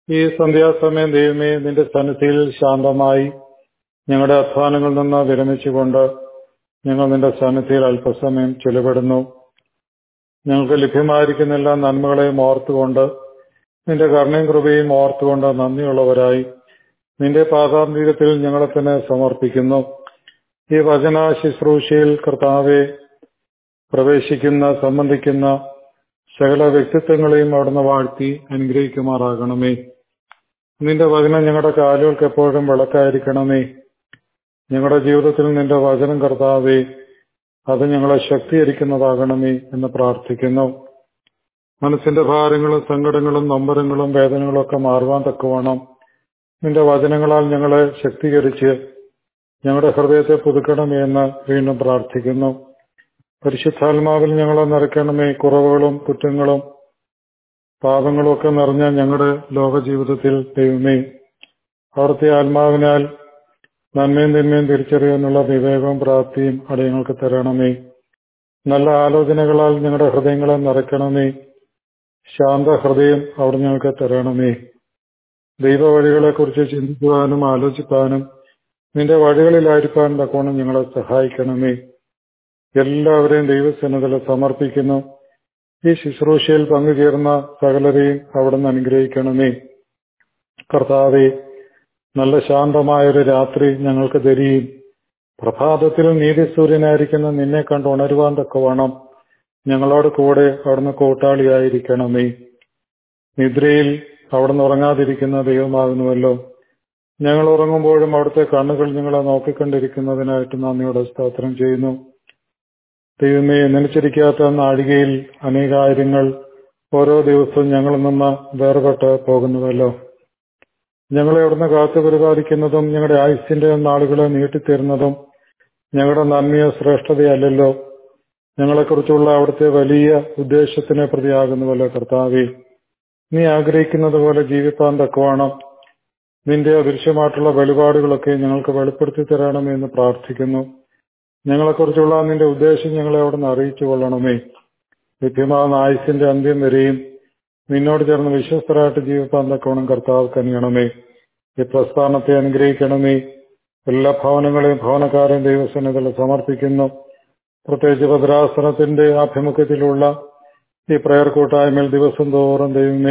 ഈ സന്ധ്യാസമയം ദൈവമേ നിന്റെ സന്നിധിയിൽ ശാന്തമായി ഞങ്ങളുടെ അധ്വാനങ്ങളിൽ നിന്ന് വിരമിച്ചുകൊണ്ട് ഞങ്ങൾ നിന്റെ സന്നിധിയിൽ അല്പസമയം ചെലവിടുന്നു ഞങ്ങൾക്ക് ലഭ്യമായിരിക്കുന്ന എല്ലാ നന്മകളെയും ഓർത്തുകൊണ്ട് നിന്റെ കരുണയും കൃപയും ഓർത്തുകൊണ്ട് നന്ദിയുള്ളവരായി നിന്റെ പാതാന്തീരത്തിൽ ഞങ്ങളെ തന്നെ സമർപ്പിക്കുന്നു ഈ വചന ശുശ്രൂഷയിൽ കർത്താവെ പ്രവേശിക്കുന്ന സംബന്ധിക്കുന്ന സകല വ്യക്തിത്വങ്ങളെയും അവിടുന്ന് വാഴ്ത്തി അനുഗ്രഹിക്കുമാറാകണമേ നിന്റെ വചനം ഞങ്ങളുടെ കാലുകൾക്ക് എപ്പോഴും വിളക്കായിരിക്കണമേ ഞങ്ങളുടെ ജീവിതത്തിൽ നിന്റെ വചനം കർത്താവേ അത് ഞങ്ങളെ ശക്തീകരിക്കുന്നതാകണമേ എന്ന് പ്രാർത്ഥിക്കുന്നു മനസ്സിന്റെ ഭാരങ്ങളും സങ്കടങ്ങളും നമ്പരങ്ങളും വേദനകളും ഒക്കെ മാറുവാൻ തക്കവണ്ണം നിന്റെ വചനങ്ങളാൽ ഞങ്ങളെ ശക്തീകരിച്ച് ഞങ്ങളുടെ ഹൃദയത്തെ പുതുക്കണമേ എന്ന് വീണ്ടും പ്രാർത്ഥിക്കുന്നു പരിശുദ്ധാത്മാവിൽ ഞങ്ങളെ നിറയ്ക്കണമേ കുറവുകളും കുറ്റങ്ങളും പാപങ്ങളും ഒക്കെ നിറഞ്ഞ ഞങ്ങളുടെ ലോക ജീവിതത്തിൽ ദൈവമേ അവിടുത്തെ ആത്മാവിനാൽ നന്മയും തിന്മയും തിരിച്ചറിയാനുള്ള വിവേകവും പ്രാപ്തിയും അടിയങ്ങൾക്ക് തരണമേ നല്ല ആലോചനകളാൽ ഞങ്ങളുടെ ഹൃദയങ്ങളെ നിറയ്ക്കണമേ ശാന്ത ഹൃദയം അവിടെ ഞങ്ങൾക്ക് തരണമേ ദൈവ വഴികളെക്കുറിച്ച് ചിന്തിക്കുവാനും ആലോചിക്കാനും നിന്റെ വഴികളിലായിരിക്കാൻ തക്കോണം ഞങ്ങളെ സഹായിക്കണമേ എല്ലാവരെയും ദൈവസന്നദ്ധയിൽ സമർപ്പിക്കുന്നു ഈ ശുശ്രൂഷയിൽ പങ്കുചേർന്ന സകലരെയും അവിടുന്ന് അനുഗ്രഹിക്കണമേ കർത്താവെ നല്ല ശാന്തമായൊരു രാത്രി ഞങ്ങൾക്ക് തരികയും പ്രഭാതത്തിൽ നീതിസൂര്യനായിരിക്കുന്ന നിന്നെ കണ്ട് ഉണരുവാൻ തക്കവണ്ണം ഞങ്ങളോട് കൂടെ അവിടുന്ന് കൂട്ടാളിയായിരിക്കണമേ നിദ്രയിൽ അവിടുന്ന് ഉറങ്ങാതിരിക്കുന്ന ദൈവമാകുന്നുവല്ലോ ഞങ്ങൾ ഉറങ്ങുമ്പോഴും അവിടുത്തെ കണ്ണുകൾ ഞങ്ങളെ നോക്കിക്കൊണ്ടിരിക്കുന്നതിനായിട്ട് നന്ദിയോടെ സ്തോത്രം ചെയ്യുന്നു ദൈവമേ നനച്ചിരിക്കാത്ത നാഴികയിൽ അനേകാര്യങ്ങൾ ഓരോ ദിവസവും ഞങ്ങളിൽ നിന്ന് വേർപെട്ട് പോകുന്നുവല്ലോ ഞങ്ങളെ അവിടുന്ന് കാത്തു പരിപാലിക്കുന്നതും ഞങ്ങളുടെ ആയുസിന്റെ നാളുകളെ നീട്ടിത്തരുന്നതും ഞങ്ങളുടെ നന്മയോ ശ്രേഷ്ഠതയല്ലല്ലോ ഞങ്ങളെക്കുറിച്ചുള്ള അവിടുത്തെ വലിയ ഉദ്ദേശത്തിനെ പ്രതിയാകുന്നുവല്ലോ കർത്താവെ നീ ആഗ്രഹിക്കുന്നത് പോലെ ജീവിപ്പാൻ തക്കവണ്ണം നിന്റെ അദൃശ്യമായിട്ടുള്ള വെളിപാടുകളൊക്കെ ഞങ്ങൾക്ക് വെളിപ്പെടുത്തി തരണമെന്ന് പ്രാർത്ഥിക്കുന്നു ഞങ്ങളെക്കുറിച്ചുള്ള നിന്റെ ഉദ്ദേശം ഞങ്ങളെ അവിടുന്ന് അറിയിച്ചു കൊള്ളണമേ ലഭ്യമാകുന്ന ആയുസിന്റെ അന്ത്യം വരെയും നിന്നോട് ചേർന്ന് വിശ്വസ്തരായിട്ട് ജീവിപ്പാൻ തക്കവണ്ണം കർത്താവ് കനിയണമേ ഈ പ്രസ്ഥാനത്തെ അനുഗ്രഹിക്കണമേ എല്ലാ ഭവനങ്ങളെയും ഭവനക്കാരെയും ദൈവസന്നിധിയിൽ സമർപ്പിക്കുന്നു പ്രത്യേകിച്ച് ഭദ്രാസനത്തിന്റെ ആഭിമുഖ്യത്തിലുള്ള ഈ പ്രയർ കൂട്ടായ്മയിൽ ദിവസം തോറും ദൈവമേ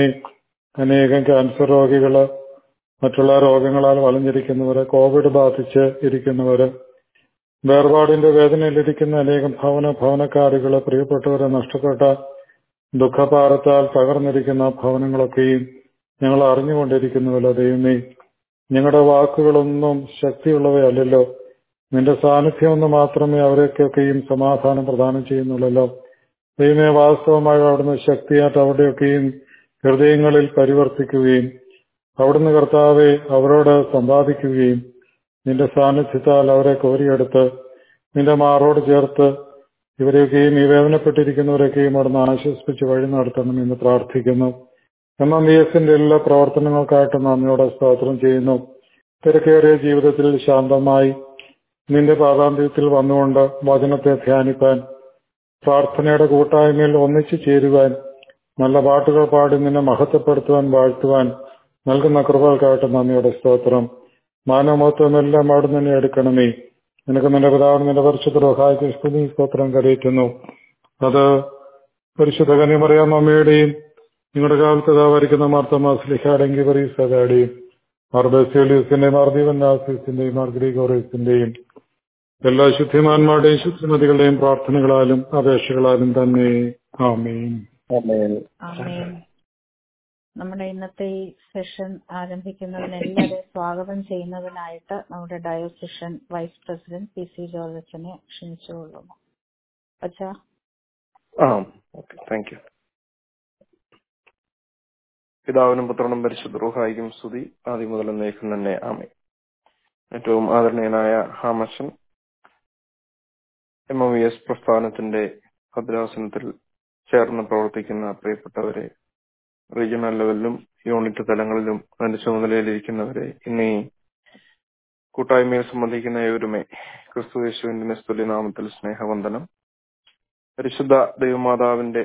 അനേകം ക്യാൻസർ രോഗികള് മറ്റുള്ള രോഗങ്ങളാൽ വളഞ്ഞിരിക്കുന്നവര് കോവിഡ് ബാധിച്ച് ഇരിക്കുന്നവര് വേർപാടിന്റെ വേദനയിലിരിക്കുന്ന അനേകം ഭവന ഭവനക്കാരുകള് പ്രിയപ്പെട്ടവരെ നഷ്ടപ്പെട്ട ദുഃഖഭാരത്താൽ തകർന്നിരിക്കുന്ന ഭവനങ്ങളൊക്കെയും ഞങ്ങൾ അറിഞ്ഞുകൊണ്ടിരിക്കുന്നുവല്ലോ ദൈവമേ ഞങ്ങളുടെ വാക്കുകളൊന്നും ശക്തിയുള്ളവയല്ലല്ലോ നിന്റെ സാന്നിധ്യം ഒന്ന് മാത്രമേ അവരെയൊക്കെയും സമാധാനം പ്രദാനം ചെയ്യുന്നുള്ളല്ലോ ദൈവമേ വാസ്തവമായി അവിടുന്ന് ശക്തിയായിട്ട് അവിടെയൊക്കെയും ഹൃദയങ്ങളിൽ പരിവർത്തിക്കുകയും അവിടുന്ന് കർത്താവെ അവരോട് സമ്പാദിക്കുകയും നിന്റെ സാന്നിധ്യത്താൽ അവരെ കോരിയെടുത്ത് നിന്റെ മാറോട് ചേർത്ത് ഇവരെയൊക്കെയും ഈ വേദനപ്പെട്ടിരിക്കുന്നവരൊക്കെയും അവിടുന്ന് ആശ്വസിപ്പിച്ച് വഴി നടത്തണം എന്ന് പ്രാർത്ഥിക്കുന്നു എം എം വി എസിന്റെ എല്ലാ പ്രവർത്തനങ്ങൾക്കായിട്ട് നന്ദിയോടെ സ്തോത്രം ചെയ്യുന്നു തിരക്കേറിയ ജീവിതത്തിൽ ശാന്തമായി നിന്റെ പാതാന്ത്യത്തിൽ വന്നുകൊണ്ട് വചനത്തെ ധ്യാനിപ്പാൻ പ്രാർത്ഥനയുടെ കൂട്ടായ്മയിൽ ഒന്നിച്ചു ചേരുവാൻ നല്ല പാട്ടുകൾ പാടി നിന്നെ മഹത്വപ്പെടുത്തുവാൻ വാഴ്ത്തുവാൻ നൽകുന്ന കൃപകൾക്കായിട്ട് നന്ദിയുടെ സ്തോത്രം മാനവമത്വമെല്ലാം അവിടെ തന്നെ എടുക്കണമേ നിനക്ക് നിന്റെ പിതാവ് നിന്റെ പരിശുദ്ധ റോഹായ്ക്ക് സ്തുതി സ്തോത്രം കരയറ്റുന്നു അത് പരിശുദ്ധ കനിമറിയാം അമ്മയുടെയും നിങ്ങളുടെ കാലത്ത് മാർത്തമാസ്ലിഹാടെങ്കി പറീസയുടെയും മാർബേസിയോലിയസിന്റെയും മാർദീവൻ നാസിസിന്റെയും മാർ ഗ്രീഗോറിയസിന്റെയും എല്ലാ ശുദ്ധിമാന്മാരുടെയും ശുദ്ധിമതികളുടെയും പ്രാർത്ഥനകളാലും അപേക്ഷകളാലും തന്നെ ആമേൻ ആമേൻ നമ്മുടെ ഇന്നത്തെ ഈ സെഷൻ ആരംഭിക്കുന്നതിന് എല്ലാവരെയും സ്വാഗതം ചെയ്യുന്നതിനായിട്ട് നമ്മുടെ diocesan vice president P C George അച്ഛനെ ക്ഷണിച്ചുകൊള്ളുന്നു അച്ഛാ ആ ഓക്കെ താങ്ക് യു പിതാവിനും പുത്രനും പരിശുദ്ധ റൂഹായിക്കും സ്തുതി ആദ്യം മുതൽ എന്നേക്കും തന്നെ ആമേ ഏറ്റവും ആദരണീയനായ ഹാമശൻ എം എം വി എസ് പ്രസ്ഥാനത്തിന്റെ ഭദ്രാസനത്തിൽ ചേർന്ന് പ്രവർത്തിക്കുന്ന പ്രിയപ്പെട്ടവരെ റീജിയണൽ ലെവലിലും യൂണിറ്റ് തലങ്ങളിലും അതിന്റെ ചുമതലയിലിരിക്കുന്നവരെ ഇന്ന് ഈ കൂട്ടായ്മയിൽ സംബന്ധിക്കുന്ന ഏവരുമേ ക്രിസ്തു യേശുവിന്റെ നിസ്തുല്യ നാമത്തിൽ സ്നേഹവന്ദനം പരിശുദ്ധ ദൈവമാതാവിന്റെ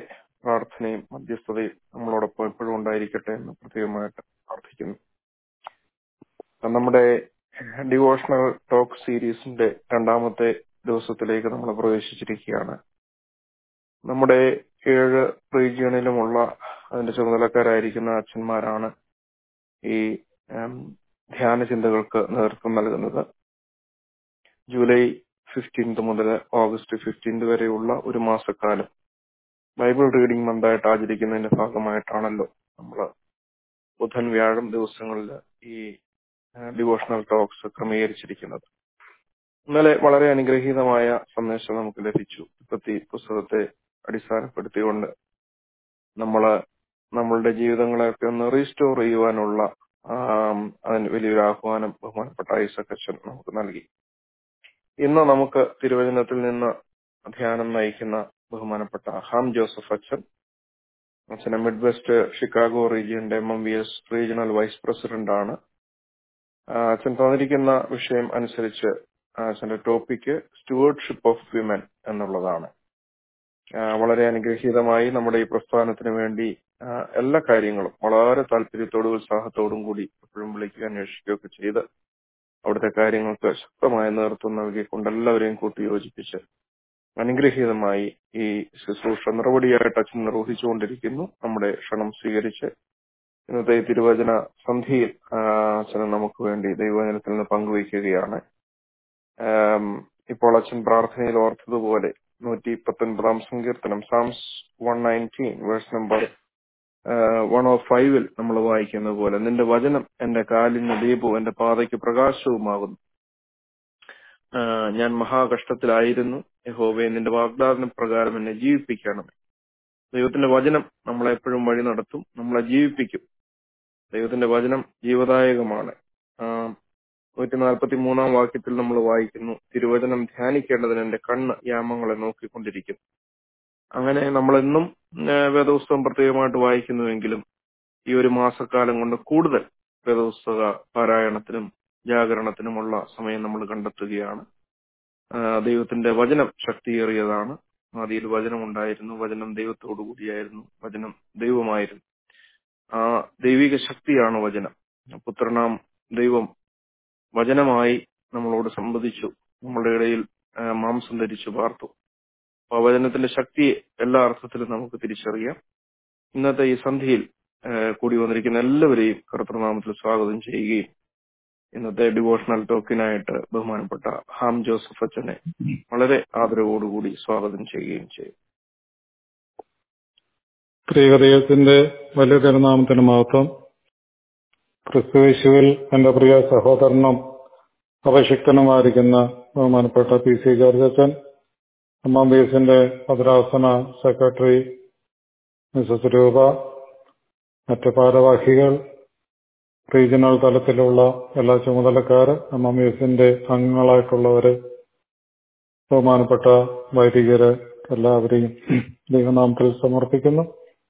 പ്രാർത്ഥനയും മധ്യസ്ഥതയും നമ്മളോടൊപ്പം എപ്പോഴും ഉണ്ടായിരിക്കട്ടെ എന്ന് പ്രത്യേകമായിട്ട് പ്രാർത്ഥിക്കുന്നു നമ്മുടെ ഡിവോഷണൽ ടോക്ക് സീരീസിന്റെ രണ്ടാമത്തെ ദിവസത്തിലേക്ക് നമ്മൾ പ്രവേശിച്ചിരിക്കുകയാണ് നമ്മുടെ ഏഴ് റീജിയണിലുമുള്ള അതിന്റെ ചുമതലക്കാരായിരിക്കുന്ന അച്ഛന്മാരാണ് ഈ ധ്യാന ചിന്തകൾക്ക് നേതൃത്വം നൽകുന്നത് ജൂലൈ ഫിഫ്റ്റീൻത് മുതൽ ഓഗസ്റ്റ് ഫിഫ്റ്റീൻത് വരെയുള്ള ഒരു മാസക്കാലം ബൈബിൾ റീഡിംഗ് മന്തായിട്ട് ആചരിക്കുന്നതിന്റെ ഭാഗമായിട്ടാണല്ലോ നമ്മൾ ബുധൻ വ്യാഴം ദിവസങ്ങളിൽ ഈ ഡിവോഷണൽ ടോക്സ് ക്രമീകരിച്ചിരിക്കുന്നത് ഇന്നലെ വളരെ അനുഗ്രഹീതമായ സന്ദേശം നമുക്ക് ലഭിച്ചു ഇപ്പത്തി പുസ്തകത്തെ അടിസ്ഥാനപ്പെടുത്തിക്കൊണ്ട് നമ്മൾ നമ്മളുടെ ജീവിതങ്ങളെയൊക്കെ ഒന്ന് റീസ്റ്റോർ ചെയ്യുവാനുള്ള അതിന് വലിയൊരു ആഹ്വാനം ബഹുമാനപ്പെട്ട ഐസക് അച്ഛൻ നമുക്ക് നൽകി ഇന്ന് നമുക്ക് തിരുവചനത്തിൽ നിന്ന് ധ്യാനം നയിക്കുന്ന ബഹുമാനപ്പെട്ട ഹാം ജോസഫ് അച്ഛൻ അച്ഛനെ മിഡ് വെസ്റ്റ് ഷിക്കാഗോ റീജിയന്റെ M M V S regional vice president ആണ് അച്ഛൻ തന്നിരിക്കുന്ന വിഷയം അനുസരിച്ച് അച്ഛന്റെ ടോപ്പിക്ക് സ്റ്റുവേർഡ്ഷിപ്പ് ഓഫ് വിമൻ എന്നുള്ളതാണ് വളരെ അനുഗ്രഹീതമായി നമ്മുടെ ഈ പ്രസ്ഥാനത്തിന് വേണ്ടി എല്ലാ കാര്യങ്ങളും വളരെ താല്പര്യത്തോടും ഉത്സാഹത്തോടും കൂടി എപ്പോഴും വിളിക്കുക അന്വേഷിക്കുകയൊക്കെ ചെയ്ത് അവിടുത്തെ കാര്യങ്ങൾക്ക് ശക്തമായ നേതൃത്വം നൽകിക്കൊണ്ട് എല്ലാവരെയും കൂട്ടിയോജിപ്പിച്ച് അനുഗ്രഹീതമായി ഈ ശുശ്രൂഷ നിറവടിയായിട്ട് അച്ഛൻ നിർവഹിച്ചുകൊണ്ടിരിക്കുന്നു നമ്മുടെ ക്ഷണം സ്വീകരിച്ച് ഇന്നത്തെ തിരുവചന സന്ധിയിൽ അച്ഛനെ നമുക്ക് വേണ്ടി ദൈവവചനത്തിൽ നിന്ന് പങ്കുവയ്ക്കുകയാണ് ഇപ്പോൾ അച്ഛൻ പ്രാർത്ഥനയിൽ ഓർത്തതുപോലെ നൂറ്റി പത്തൊൻപതാം സങ്കീർത്തനം psalms one nineteen verse number one of ഫൈവിൽ നമ്മൾ വായിക്കുന്ന പോലെ നിന്റെ വചനം എന്റെ കാലിന് ദീപവും എന്റെ പാതയ്ക്ക് പ്രകാശവുമാകുന്നു ഞാൻ മഹാകഷ്ടത്തിലായിരുന്നു യഹോവയെ നിന്റെ വാഗ്ദാന പ്രകാരം എന്നെ ജീവിപ്പിക്കണം ദൈവത്തിന്റെ വചനം നമ്മളെ എപ്പോഴും വഴി നടത്തും നമ്മളെ ജീവിപ്പിക്കും ദൈവത്തിന്റെ വചനം ജീവദായകമാണ് നൂറ്റി നാൽപ്പത്തി മൂന്നാം വാക്യത്തിൽ നമ്മൾ വായിക്കുന്നു തിരുവചനം ധ്യാനിക്കേണ്ടതിന് എന്റെ കണ്ണ് യാമങ്ങളെ നോക്കിക്കൊണ്ടിരിക്കും അങ്ങനെ നമ്മളെന്നും വേദപുസ്തകം പ്രത്യേകമായിട്ട് വായിക്കുന്നുവെങ്കിലും ഈ ഒരു മാസക്കാലം കൊണ്ട് കൂടുതൽ വേദപുസ്തക പാരായണത്തിനും ജാഗരണത്തിനുമുള്ള സമയം നമ്മൾ കണ്ടെത്തുകയാണ് ദൈവത്തിന്റെ വചനം ശക്തിയേറിയതാണ് ആദിയിൽ വചനം ഉണ്ടായിരുന്നു വചനം ദൈവത്തോടു കൂടിയായിരുന്നു വചനം ദൈവമായിരുന്നു ആ ദൈവിക ശക്തിയാണ് വചനം പുത്രനാം ദൈവം വചനമായി നമ്മളോട് സംവദിച്ചു നമ്മളുടെ ഇടയിൽ മാംസം ധരിച്ചു പാർത്തു ആ വചനത്തിന്റെ ശക്തിയെ എല്ലാ അർത്ഥത്തിലും നമുക്ക് തിരിച്ചറിയാം ഇന്നത്തെ ഈ സന്ധിയിൽ കൂടി വന്നിരിക്കുന്ന എല്ലാവരെയും കർത്തൃനാമത്തിൽ സ്വാഗതം ചെയ്യുകയും ഇന്നത്തെ ഡിവോഷണൽ ടോക്കിനായിട്ട് ബഹുമാനപ്പെട്ട ഹാം ജോസഫ് അച്ഛനെ വളരെ ആദരവോടുകൂടി സ്വാഗതം ചെയ്യുകയും ചെയ്യും സ്ത്രീകദൈവത്തിന്റെ വലിയ തിരുനാമത്തിന് മഹത്വം ക്രിസ്തുവേശുവിൽ എന്റെ പ്രിയ സഹോദരനും അപശക്തനുമായിരിക്കുന്ന ബഹുമാനപ്പെട്ട പി സി ജോർജ് അച്ഛൻ എം എം ബി എസിന്റെ ഭദ്രാസന സെക്രട്ടറി മിസസ് രൂപ മറ്റ് ഭാരവാഹികൾ റീജിയണൽ തലത്തിലുള്ള എല്ലാ ചുമതലക്കാര് എം എം എസിന്റെ അംഗങ്ങളായിട്ടുള്ളവര് ബഹുമാനപ്പെട്ട വൈദികര് എല്ലാവരെയും ദൈവനാമത്തിൽ സമർപ്പിക്കുന്നു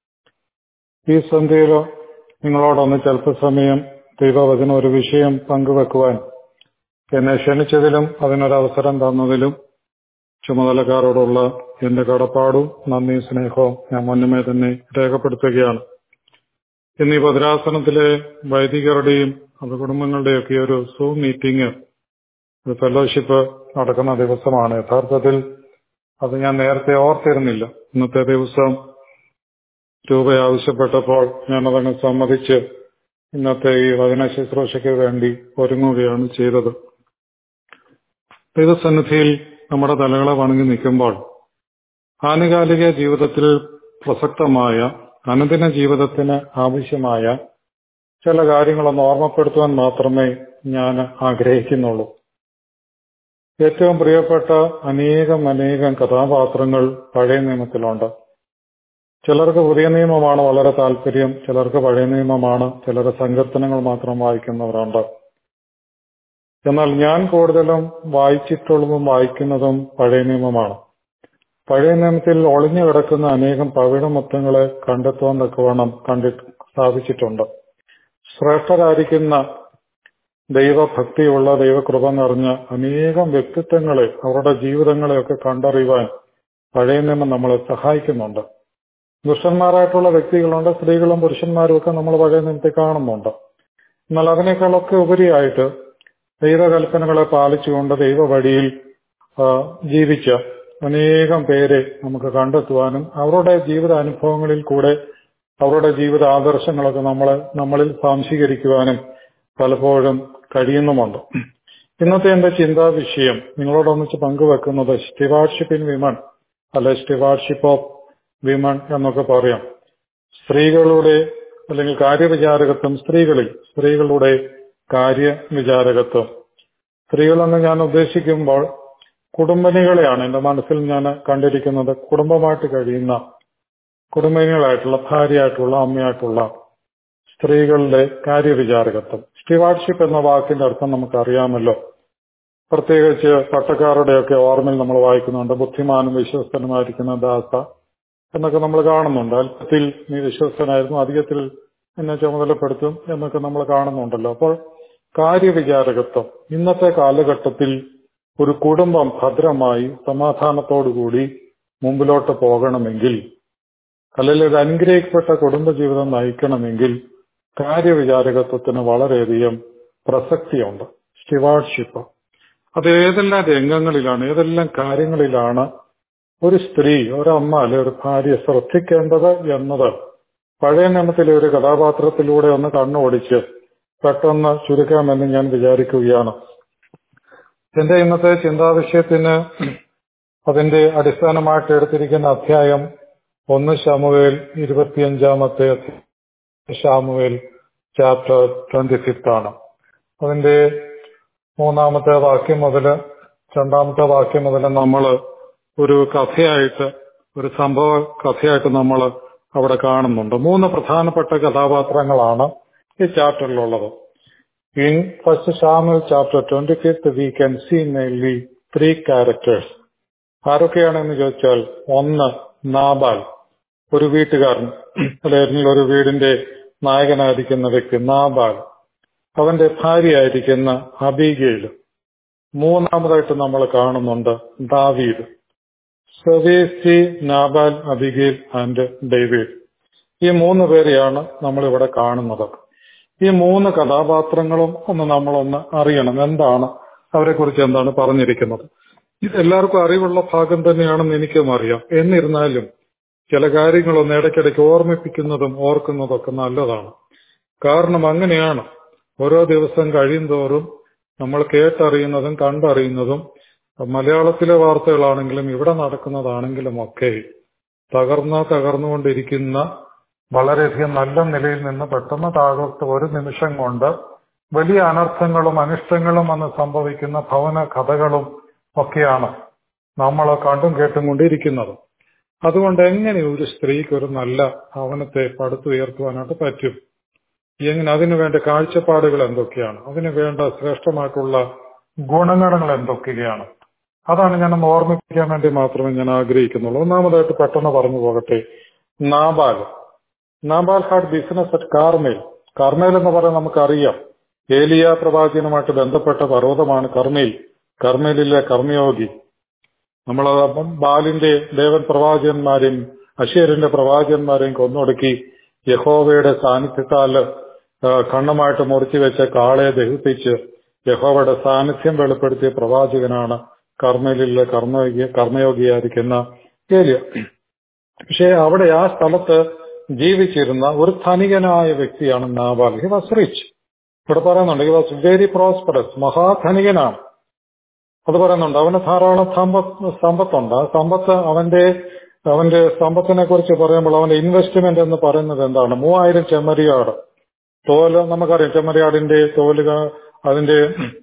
ഈ സന്ധ്യയിൽ നിങ്ങളോടൊന്ന് സ്വല്പസമയം ദൈവവചന ഒരു വിഷയം പങ്കുവെക്കുവാൻ എന്നെ ക്ഷണിച്ചതിലും അതിനൊരവസരം തന്നതിലും ചുമതലക്കാരോടുള്ള എന്റെ കടപ്പാടും നന്ദി സ്നേഹവും ഞാൻ മുന്നമേ തന്നെ രേഖപ്പെടുത്തുകയാണ് ഇന്ന് ഈ ഭദ്രാസനത്തിലെ വൈദികരുടെയും അത് കുടുംബങ്ങളുടെയൊക്കെ ഒരു സൂം മീറ്റിംഗ് ഒരു ഫെലോഷിപ്പ് നടക്കുന്ന ദിവസമാണ് യഥാർത്ഥത്തിൽ അത് ഞാൻ നേരത്തെ ഓർത്തിരുന്നില്ല ഇന്നത്തെ ദിവസം രൂപ ആവശ്യപ്പെട്ടപ്പോൾ ഞാനതങ്ങ് സമ്മതിച്ച് ഇന്നത്തെ ഈ വചന ശുശ്രൂഷയ്ക്ക് വേണ്ടി ഒരുങ്ങുകയാണ് ചെയ്തത് ദൈവസന്നിധിയിൽ നമ്മുടെ തലകളെ വണങ്ങി നിൽക്കുമ്പോൾ ആനുകാലിക ജീവിതത്തിൽ പ്രസക്തമായ അനുദിന ജീവിതത്തിന് ആവശ്യമായ ചില കാര്യങ്ങളൊന്ന് ഓർമ്മപ്പെടുത്തുവാൻ മാത്രമേ ഞാൻ ആഗ്രഹിക്കുന്നുള്ളൂ ഏറ്റവും പ്രിയപ്പെട്ട അനേകം അനേകം കഥാപാത്രങ്ങൾ പഴയ നിയമത്തിലുണ്ട് ചിലർക്ക് പുതിയ നിയമമാണ് വളരെ താല്പര്യം ചിലർക്ക് പഴയ നിയമമാണ് ചിലർ സങ്കീർത്തനങ്ങൾ മാത്രം വായിക്കുന്നവരുണ്ട് എന്നാൽ ഞാൻ കൂടുതലും വായിച്ചിട്ടുള്ളതും വായിക്കുന്നതും പഴയ നിയമമാണ് പഴയ നിയമത്തിൽ ഒളിഞ്ഞു കിടക്കുന്ന അനേകം പവിഴമൊത്തങ്ങളെ കണ്ടെത്തുവാൻ തക്കവണ്ണം കണ്ടിട്ട് സാധിച്ചിട്ടുണ്ട് ശ്രേഷ്ഠരായിരിക്കുന്ന ദൈവഭക്തിയുള്ള ദൈവകൃപ നിറഞ്ഞ അനേകം വ്യക്തിത്വങ്ങളെ അവരുടെ ജീവിതങ്ങളെയൊക്കെ കണ്ടറിയുവാൻ പഴയ നിയമം നമ്മളെ സഹായിക്കുന്നുണ്ട് ദുഷ്ടന്മാരായിട്ടുള്ള വ്യക്തികളുണ്ട് സ്ത്രീകളും പുരുഷന്മാരും ഒക്കെ നമ്മൾ പഴയ നിമിത്തത്തിൽ കാണുന്നുണ്ട് എന്നാൽ അതിനേക്കാളൊക്കെ ഉപരിയായിട്ട് ദൈവകൽപ്പനകളെ പാലിച്ചുകൊണ്ട് ദൈവ വഴിയിൽ ആ, ജീവിച്ച അനേകം പേരെ നമുക്ക് കണ്ടെത്തുവാനും അവരുടെ ജീവിത അനുഭവങ്ങളിൽ കൂടെ അവരുടെ ജീവിത ആദർശങ്ങളൊക്കെ നമ്മളെ നമ്മളിൽ സ്വാംശീകരിക്കുവാനും പലപ്പോഴും കഴിയുന്നുമുണ്ട് ഇന്നത്തെ എന്റെ ചിന്താ വിഷയം നിങ്ങളോടൊന്നിച്ച് പങ്കുവെക്കുന്നത് സ്റ്റിവാർഷിപ്പ് ഇൻ വിമൺ അല്ലെ സ്റ്റിവാർഷിപ്പ് ഓഫ് വിമൺ എന്നൊക്കെ പറയാം സ്ത്രീകളുടെ അല്ലെങ്കിൽ കാര്യവിചാരകത്വം സ്ത്രീകളിൽ സ്ത്രീകളുടെ കാര്യവിചാരകത്വം സ്ത്രീകളെന്ന് ഞാൻ ഉദ്ദേശിക്കുമ്പോൾ കുടുംബിനികളെയാണ് എന്റെ മനസ്സിൽ ഞാൻ കണ്ടിരിക്കുന്നത് കുടുംബമായിട്ട് കഴിയുന്ന കുടുംബിനികളായിട്ടുള്ള ഭാര്യയായിട്ടുള്ള അമ്മയായിട്ടുള്ള സ്ത്രീകളുടെ കാര്യവിചാരകത്വം സ്റ്റിവാർഷിപ്പ് എന്ന വാക്കിന്റെ അർത്ഥം നമുക്കറിയാമല്ലോ പ്രത്യേകിച്ച് പട്ടക്കാരുടെയൊക്കെ ഓർമ്മയിൽ നമ്മൾ വായിക്കുന്നുണ്ട് ബുദ്ധിമാനും വിശ്വസ്തനുമായിരിക്കുന്ന ദാസ എന്നൊക്കെ നമ്മൾ കാണുന്നുണ്ട് അല്പത്തിൽ നീ വിശ്വസ്തനായിരുന്നു അധികത്തിൽ എന്നെ ചുമതലപ്പെടുത്തും എന്നൊക്കെ നമ്മൾ കാണുന്നുണ്ടല്ലോ അപ്പോൾ കാര്യവിചാരകത്വം ഇന്നത്തെ കാലഘട്ടത്തിൽ ഒരു കുടുംബം ഭദ്രമായി സമാധാനത്തോടുകൂടി മുമ്പിലോട്ട് പോകണമെങ്കിൽ അല്ലെങ്കിൽ ഒരു അനുഗ്രഹിക്കപ്പെട്ട കുടുംബജീവിതം നയിക്കണമെങ്കിൽ കാര്യവിചാരകത്വത്തിന് വളരെയധികം പ്രസക്തിയുണ്ട് സ്റ്റിവാർഡ്ഷിപ്പ് അത് ഏതെല്ലാം രംഗങ്ങളിലാണ് ഏതെല്ലാം കാര്യങ്ങളിലാണ് ഒരു സ്ത്രീ ഒരമ്മ അല്ലെ ഒരു ഭാര്യ ശ്രദ്ധിക്കേണ്ടത് എന്നത് പഴയ നിയമത്തിലെ ഒരു കഥാപാത്രത്തിലൂടെ ഒന്ന് കണ്ണോടിച്ച് പെട്ടെന്ന് ചുരുക്കാമെന്ന് ഞാൻ വിചാരിക്കുകയാണ് എന്റെ ഇന്നത്തെ ചിന്താവിഷയത്തിന് അതിന്റെ അടിസ്ഥാനമായിട്ട് എടുത്തിരിക്കുന്ന അധ്യായം ഒന്ന് ശമുവേൽ ഇരുപത്തിയഞ്ചാമത്തെ ശാമുവേൽ ചാപ്റ്റർ ട്വന്റി ഫിഫ്ത് ആണ് അതിന്റെ മൂന്നാമത്തെ വാക്യം മുതൽ രണ്ടാമത്തെ വാക്യം മുതൽ നമ്മൾ ഒരു കഥയായിട്ട് ഒരു സംഭവ കഥയായിട്ട് നമ്മൾ അവിടെ കാണുന്നുണ്ട് മൂന്ന് പ്രധാനപ്പെട്ട കഥാപാത്രങ്ങളാണ് ഈ ചാപ്റ്ററിലുള്ളത് in first Samuel chapter twenty fifth we can see mainly three characters ആരൊക്കെയാണെന്ന് ചോദിച്ചാൽ ഒന്ന് നാബാൽ ഒരു വീട്ടുകാരൻ അല്ലെങ്കിൽ ഒരു വീടിന്റെ നായകനായിരിക്കുന്ന വ്യക്തി നാബാൽ അവന്റെ ഭാര്യയായിരിക്കുന്ന അബീഗയിൽ മൂന്നാമതായിട്ട് നമ്മൾ കാണുന്നുണ്ട് ദാവീദ് സ്വദേശി നാബാൽ അബിഗേൽ ആൻഡ് ഡേവിഡ് ഈ മൂന്ന് പേരെയാണ് നമ്മൾ ഇവിടെ കാണുന്നത് ഈ മൂന്ന് കഥാപാത്രങ്ങളും ഒന്ന് നമ്മളൊന്ന് അറിയണം എന്താണ് അവരെ കുറിച്ച് എന്താണ് പറഞ്ഞിരിക്കുന്നത് ഇത് എല്ലാവർക്കും അറിവുള്ള ഭാഗം തന്നെയാണെന്ന് എനിക്കും അറിയാം എന്നിരുന്നാലും ചില കാര്യങ്ങളൊന്ന് ഇടയ്ക്കിടയ്ക്ക് ഓർമ്മിപ്പിക്കുന്നതും ഓർക്കുന്നതും ഒക്കെ നല്ലതാണ് കാരണം അങ്ങനെയാണ് ഓരോ ദിവസം കഴിയും തോറും നമ്മൾ കേട്ടറിയുന്നതും കണ്ടറിയുന്നതും മലയാളത്തിലെ വാർത്തകളാണെങ്കിലും ഇവിടെ നടക്കുന്നതാണെങ്കിലും ഒക്കെ തകർന്ന തകർന്നുകൊണ്ടിരിക്കുന്ന വളരെയധികം നല്ല നിലയിൽ നിന്ന് പെട്ടെന്ന് താഴോട്ട് ഒരു നിമിഷം കൊണ്ട് വലിയ അനർത്ഥങ്ങളും അനിഷ്ടങ്ങളും വന്ന് സംഭവിക്കുന്ന ഭവന കഥകളും ഒക്കെയാണ് നമ്മൾ കണ്ടും കേട്ടും കൊണ്ടിരിക്കുന്നത് അതുകൊണ്ട് എങ്ങനെ ഒരു സ്ത്രീക്ക് ഒരു നല്ല ഭവനത്തെ പടുത്തുയർത്തുവാനായിട്ട് പറ്റും എങ്ങനെ അതിനു വേണ്ട കാഴ്ചപ്പാടുകൾ എന്തൊക്കെയാണ് അതിനു വേണ്ട ശ്രേഷ്ഠമായിട്ടുള്ള ഗുണഗണങ്ങൾ എന്തൊക്കെയാണ് അതാണ് ഞാൻ ഒന്ന് ഓർമ്മിപ്പിക്കാൻ വേണ്ടി മാത്രമേ ഞാൻ ആഗ്രഹിക്കുന്നുള്ളൂ ഒന്നാമതായിട്ട് പെട്ടെന്ന് പറഞ്ഞു പോകട്ടെ Nabal Nabal had business at Carmel Carmel എന്ന് പറയാൻ നമുക്കറിയാം ഏലിയ പ്രവാചകനുമായിട്ട് ബന്ധപ്പെട്ട പർവ്വതമാണ് കർമ്മേൽ കർമ്മേലിലെ കർമ്മയോഗി നമ്മൾ ബാലിന്റെ ദേവൻ പ്രവാചകന്മാരെയും അഷേരിന്റെ പ്രവാചകന്മാരെയും കൊന്നൊടുക്കി യഹോവയുടെ സാന്നിധ്യത്താൽ കണ്ണുമായിട്ട് മുറിച്ചു വെച്ച കാളയെ ദഹിപ്പിച്ച് യഹോവയുടെ സാന്നിധ്യം വെളിപ്പെടുത്തിയ പ്രവാചകനാണ് കർമ്മയിലെ കർമ്മയോഗി കർമ്മയോഗിയായിരിക്കുന്ന ഏലിയ പക്ഷേ അവിടെ ആ സ്ഥലത്ത് ജീവിച്ചിരുന്ന ഒരു ധനികനായ വ്യക്തിയാണ് നാബാൽ ഹി വാസ് റിച്ച് ഇവിടെ പറയുന്നുണ്ട് ഹി വാസ് വെരി പ്രോസ്പെറസ് മഹാധനികനാണ് അത് പറയുന്നുണ്ട് അവന് ധാരാളം സമ്പത്ത് സമ്പത്തുണ്ട് ആ സമ്പത്ത് അവന്റെ അവന്റെ സമ്പത്തിനെ കുറിച്ച് പറയുമ്പോൾ അവന്റെ ഇൻവെസ്റ്റ്മെന്റ് എന്ന് പറയുന്നത് എന്താണ് മൂവായിരം ചെമ്മരിയാട് തോല് നമുക്കറിയാം ചെമ്മരിയാടിന്റെ തോല് അതിന്റെ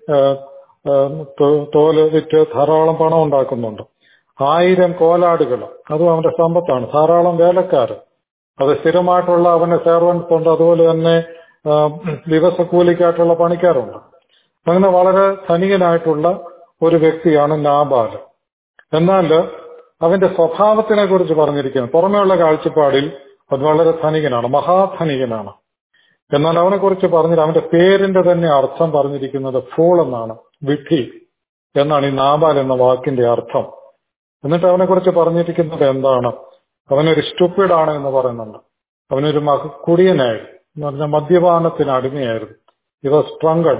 തോല് വിറ്റ് ധാരാളം പണം ഉണ്ടാക്കുന്നുണ്ട് ആയിരം കോലാടുകൾ അതും അവന്റെ സമ്പത്താണ് ധാരാളം വേലക്കാർ അത് സ്ഥിരമായിട്ടുള്ള അവന്റെ സെർവൻസ് ഉണ്ട് അതുപോലെ തന്നെ ദിവസക്കൂലിക്കായിട്ടുള്ള പണിക്കാരുണ്ട് അങ്ങനെ വളരെ ധനികനായിട്ടുള്ള ഒരു വ്യക്തിയാണ് നാബാൽ എന്നാൽ അവന്റെ സ്വഭാവത്തിനെ കുറിച്ച് പറഞ്ഞിരിക്കുന്നത് പുറമെയുള്ള കാഴ്ചപ്പാടിൽ അത് വളരെ ധനികനാണ് മഹാധനികനാണ് എന്നാൽ അവനെ കുറിച്ച് പറഞ്ഞിട്ട് അവന്റെ പേരിന്റെ തന്നെ അർത്ഥം പറഞ്ഞിരിക്കുന്നത് ഫൂൾ എന്നാണ് വിധി എന്നാണ് ഈ നാബാൽ എന്ന വാക്കിന്റെ അർത്ഥം എന്നിട്ട് അവനെ കുറിച്ച് പറഞ്ഞിരിക്കുന്നത് എന്താണ് അവനൊരു സ്റ്റുപ്പിഡ് ആണ് എന്ന് പറയുന്നുണ്ട് അവനൊരു മക കുടിയനായിരുന്നു എന്ന് പറഞ്ഞാൽ മദ്യപാനത്തിന് അടിമയായിരുന്നു ഇവ സ്ട്രങ്കൺ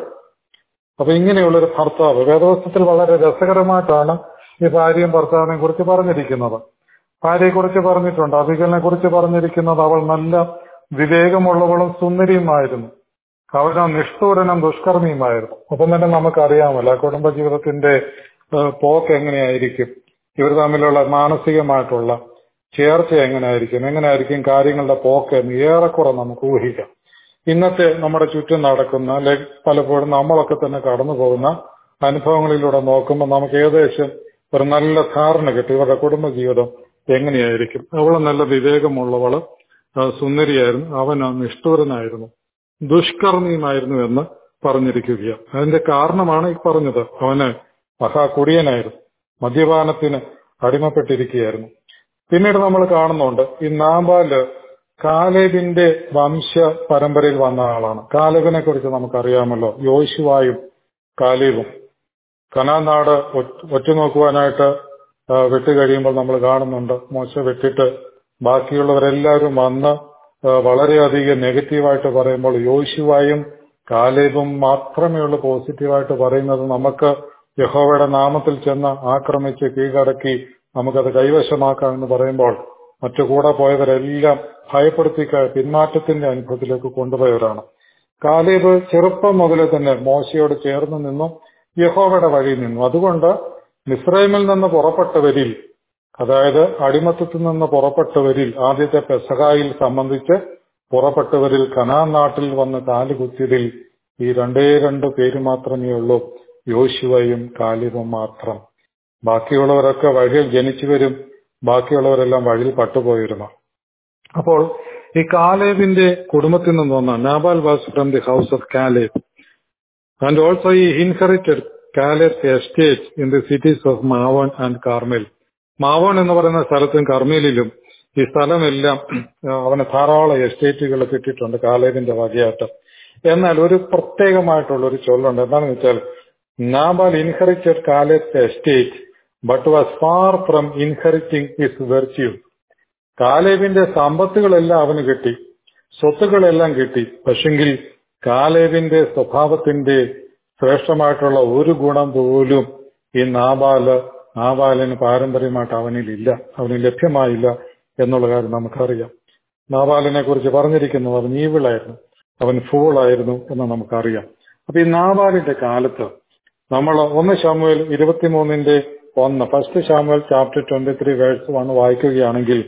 അപ്പൊ ഇങ്ങനെയുള്ളൊരു ഭർത്താവ് വേദവസ്തത്തിൽ വളരെ രസകരമായിട്ടാണ് ഈ ഭാര്യയും ഭർത്താവിനെ കുറിച്ച് പറഞ്ഞിരിക്കുന്നത് ഭാര്യയെ കുറിച്ച് പറഞ്ഞിട്ടുണ്ട് അബികലിനെ കുറിച്ച് പറഞ്ഞിരിക്കുന്നത് അവൾ നല്ല വിവേകമുള്ളവളും സുന്ദരിയുമായിരുന്നു അവന് നിഷ്ഠൂരനും ദുഷ്കർമ്മിയുമായിരുന്നു ഒപ്പം തന്നെ നമുക്കറിയാമല്ലോ കുടുംബജീവിതത്തിന്റെ ഏഹ്, പോക്ക് എങ്ങനെയായിരിക്കും ഇവർ തമ്മിലുള്ള മാനസികമായിട്ടുള്ള ചേർച്ച എങ്ങനെയായിരിക്കും എങ്ങനെയായിരിക്കും കാര്യങ്ങളുടെ പോക്ക് എന്ന് ഏറെക്കുറെ നമുക്ക് ഊഹിക്കാം ഇന്നത്തെ നമ്മുടെ ചുറ്റും നടക്കുന്ന അല്ലെ പലപ്പോഴും നമ്മളൊക്കെ തന്നെ കടന്നു പോകുന്ന അനുഭവങ്ങളിലൂടെ നോക്കുമ്പോൾ നമുക്ക് ഏകദേശം ഒരു നല്ല ധാരണ കിട്ടും ഇവരുടെ കുടുംബജീവിതം എങ്ങനെയായിരിക്കും അവള് നല്ല വിവേകമുള്ളവള് ആ, സുന്ദരിയായിരുന്നു അവൻ നിഷ്ഠൂരനായിരുന്നു ദുഷ്കർമ്മിയുമായിരുന്നു എന്ന് പറഞ്ഞിരിക്കുകയാണ് അതിന്റെ കാരണമാണ് ഈ പറഞ്ഞത് അവന് മഹാകുടിയനായിരുന്നു മദ്യപാനത്തിന് അടിമപ്പെട്ടിരിക്കുകയായിരുന്നു പിന്നീട് നമ്മൾ കാണുന്നുണ്ട് ഈ നാബാല് കാലേബിന്റെ വംശ പരമ്പരയിൽ വന്ന ആളാണ് കാലേബിനെ കുറിച്ച് നമുക്കറിയാമല്ലോ യോശുവായും കാലേബും കനാൻ നാട് ഒറ്റ- ഒറ്റുനോക്കുവാനായിട്ട് ആ, വിട്ടുകഴിയുമ്പോൾ നമ്മൾ കാണുന്നുണ്ട് മോശ വിട്ടിട്ട് ബാക്കിയുള്ളവരെല്ലാവരും വന്ന് ആ, വളരെയധികം നെഗറ്റീവായിട്ട് പറയുമ്പോൾ യോശുവായും കാലേബും മാത്രമേ ഉള്ളൂ പോസിറ്റീവായിട്ട് പറയുന്നത് നമുക്ക് യഹോവയുടെ നാമത്തിൽ ചെന്ന് ആക്രമിച്ച് കീഴടക്കി നമുക്കത് കൈവശമാക്കാം എന്ന് പറയുമ്പോൾ മറ്റു കൂടെ പോയവരെല്ലാം ഭയപ്പെടുത്തി ക- പിന്മാറ്റത്തിന്റെ അനുഭവത്തിലേക്ക് കൊണ്ടുപോയവരാണ് കാലേബ് ചെറുപ്പം മുതലേ തന്നെ മോശയോട് ചേർന്ന് നിന്നു യഹോവയുടെ വഴി നിന്നു അതുകൊണ്ട് മിസ്രൈമിൽ നിന്ന് പുറപ്പെട്ടവരിൽ അതായത് അടിമത്തത്തിൽ നിന്ന് പുറപ്പെട്ടവരിൽ ആദ്യത്തെ പെസഹായിൽ സംബന്ധിച്ച് പുറപ്പെട്ടവരിൽ കനാൻ നാട്ടിൽ വന്ന് കാലുകുത്തിയതിൽ ഈ രണ്ടേ രണ്ട് പേര് മാത്രമേ ഉള്ളൂ യോശുവയും കാലിബും മാത്രം ബാക്കിയുള്ളവരൊക്കെ വഴിയിൽ ജനിച്ചു വരും ബാക്കിയുള്ളവരെല്ലാം വഴിയിൽ പട്ടുപോയിരുന്നു അപ്പോൾ ഈ കാലേബിന്റെ കുടുംബത്തിൽ നിന്ന് വന്ന Nabal was from the house of Caleb and also he inherited Caleb's estate in the cities of Maon and Carmel Maon എന്ന് പറയുന്ന സ്ഥലത്തും കർമ്മേലിലും ഈ സ്ഥലമെല്ലാം ആ, അവന് ധാരാളം എസ്റ്റേറ്റുകൾ കിട്ടിയിട്ടുണ്ട് കാലേബിന്റെ വകയായിട്ട് എന്നാൽ ഒരു പ്രത്യേകമായിട്ടുള്ള ഒരു ചൊല്ലുണ്ട് എന്താണെന്ന് വെച്ചാൽ Nabal inherited Caleb's estate but was far from inheriting his virtue കാലേബിന്റെ സമ്പത്തുകളെല്ലാം അവന് കിട്ടി സ്വത്തുക്കളെല്ലാം കിട്ടി പക്ഷെങ്കിൽ കാലേബിന്റെ സ്വഭാവത്തിന്റെ ശ്രേഷ്ഠമായിട്ടുള്ള ഒരു ഗുണം പോലും ഈ നാബാല് നാബാലിന് പാരമ്പര്യമായിട്ട് അവനിലില്ല അവന് ലഭ്യമായില്ല എന്നുള്ള കാര്യം നമുക്കറിയാം നാബാലിനെ കുറിച്ച് പറഞ്ഞിരിക്കുന്നത് അവൻ ഈവിളായിരുന്നു അവൻ ഫൂളായിരുന്നു എന്ന് നമുക്കറിയാം അപ്പൊ ഈ നാബാലിന്റെ കാലത്ത് നമ്മൾ ഒന്ന് ശാമുവേൽ ഇരുപത്തിമൂന്നിന്റെ ഒന്ന് first Samuel chapter twenty three verse one വായിക്കുകയാണെങ്കിൽ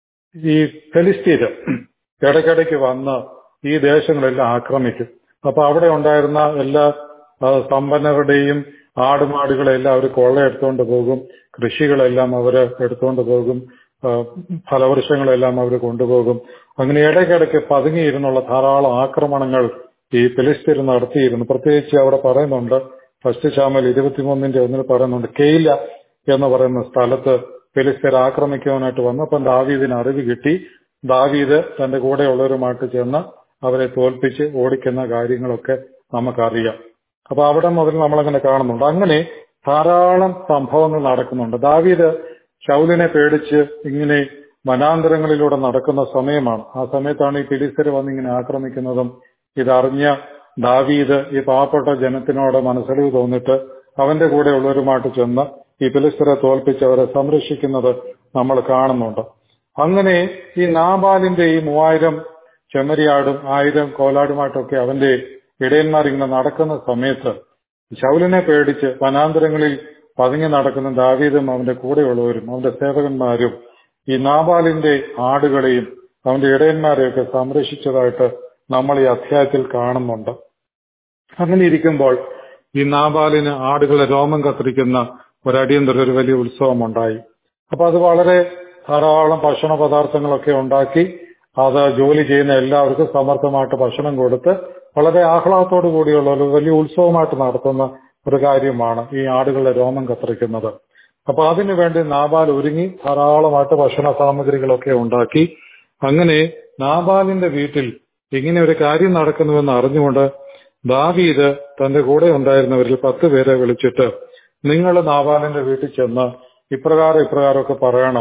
ഈ ഫെലിസ്തീന് ഇടയ്ക്കിടയ്ക്ക് വന്ന് ഈ ദേശങ്ങളെല്ലാം ആക്രമിക്കും അപ്പൊ അവിടെ ഉണ്ടായിരുന്ന എല്ലാ ആ, സമ്പന്നരുടെയും ആടുമാടുകളെല്ലാം അവർ കൊള്ളയെടുത്തുകൊണ്ട് പോകും കൃഷികളെല്ലാം അവർ എടുത്തുകൊണ്ട് പോകും ആ, ഫലവൃക്ഷങ്ങളെല്ലാം അവർ കൊണ്ടുപോകും അങ്ങനെ ഇടയ്ക്കിടയ്ക്ക് പതുങ്ങിയിരുന്നുള്ള ധാരാളം ആക്രമണങ്ങൾ ഈ ഫിലിസ്തീർ നടത്തിയിരുന്നു പ്രത്യേകിച്ച് അവിടെ പറയുന്നുണ്ട് ഫസ്റ്റ് ശാമൽ ഇരുപത്തിമൂന്നിന്റെ ഒന്നിൽ പറയുന്നുണ്ട് കെയില എന്ന് പറയുന്ന സ്ഥലത്ത് ഫിലിസ്തീർ ആക്രമിക്കുവാനായിട്ട് വന്നപ്പം ദാവീദിന് അറിവ് കിട്ടി ദാവീദ് തന്റെ കൂടെയുള്ളവരുമായിട്ട് ചെന്ന് അവരെ തോൽപ്പിച്ച് ഓടിക്കുന്ന കാര്യങ്ങളൊക്കെ നമുക്കറിയാം അപ്പൊ അവിടെ മുതൽ നമ്മളങ്ങനെ കാണുന്നുണ്ട് അങ്ങനെ ധാരാളം സംഭവങ്ങൾ നടക്കുന്നുണ്ട് ദാവീദ് ശൗലിനെ പേടിച്ച് ഇങ്ങനെ വനാന്തരങ്ങളിലൂടെ നടക്കുന്ന സമയമാണ് ആ സമയത്താണ് ഈ ഫിലിസ്തീർ വന്ന് ഇങ്ങനെ ആക്രമിക്കുന്നതും ഇതറിഞ്ഞ ദാവീദ് ഈ പാവപ്പെട്ട ജനത്തിനോട് മനസ്സലിവ് തോന്നിട്ട് അവന്റെ കൂടെയുള്ളവരുമായിട്ട് ചെന്ന് ഈ ഫിലിസ്തീരെ തോൽപ്പിച്ച് അവരെ സംരക്ഷിക്കുന്നത് നമ്മൾ കാണുന്നുണ്ട് അങ്ങനെ ഈ നാബാലിന്റെ ഈ മൂവായിരം ചെമ്മരിയാടും ആയിരം കോലാടുമായിട്ടൊക്കെ അവന്റെ ഇടയന്മാർ ഇങ്ങനെ നടക്കുന്ന സമയത്ത് ശൗലിനെ പേടിച്ച് വനാന്തരങ്ങളിൽ പതുങ്ങി നടക്കുന്ന ദാവീദും അവന്റെ കൂടെയുള്ളവരും അവന്റെ സേവകന്മാരും ഈ നാബാലിന്റെ ആടുകളെയും അവന്റെ ഇടയന്മാരെയൊക്കെ സംരക്ഷിച്ചതായിട്ട് നമ്മൾ ഈ അധ്യായത്തിൽ കാണുന്നുണ്ട് അങ്ങനെ ഇരിക്കുമ്പോൾ ഈ നാബാലിന് ആടുകളെ രോമം കത്തിരിക്കുന്ന ഒരടിയന്തര ഒരു വലിയ ഉത്സവം ഉണ്ടായി അപ്പൊ അത് വളരെ ധാരാളം ഭക്ഷണ പദാർത്ഥങ്ങളൊക്കെ ഉണ്ടാക്കി അത് ജോലി ചെയ്യുന്ന എല്ലാവർക്കും സമർത്ഥമായിട്ട് ഭക്ഷണം കൊടുത്ത് വളരെ ആഹ്ലാദത്തോടു കൂടിയുള്ള ഒരു വലിയ ഉത്സവമായിട്ട് നടത്തുന്ന ഒരു കാര്യമാണ് ഈ ആടുകളുടെ രോമം കത്തിരിക്കുന്നത് അപ്പൊ അതിനു വേണ്ടി നാബാൽ ഒരുങ്ങി ധാരാളമായിട്ട് ഭക്ഷണ സാമഗ്രികളൊക്കെ ഉണ്ടാക്കി അങ്ങനെ നാബാലിന്റെ വീട്ടിൽ ഇങ്ങനെ ഒരു കാര്യം നടക്കുന്നുവെന്ന് അറിഞ്ഞുകൊണ്ട് ദാവീദ് തന്റെ കൂടെ ഉണ്ടായിരുന്നവരിൽ പത്ത് പേരെ വിളിച്ചിട്ട് നിങ്ങൾ നാബാലിന്റെ വീട്ടിൽ ചെന്ന് ഇപ്രകാരം ഇപ്രകാരമൊക്കെ പറയണം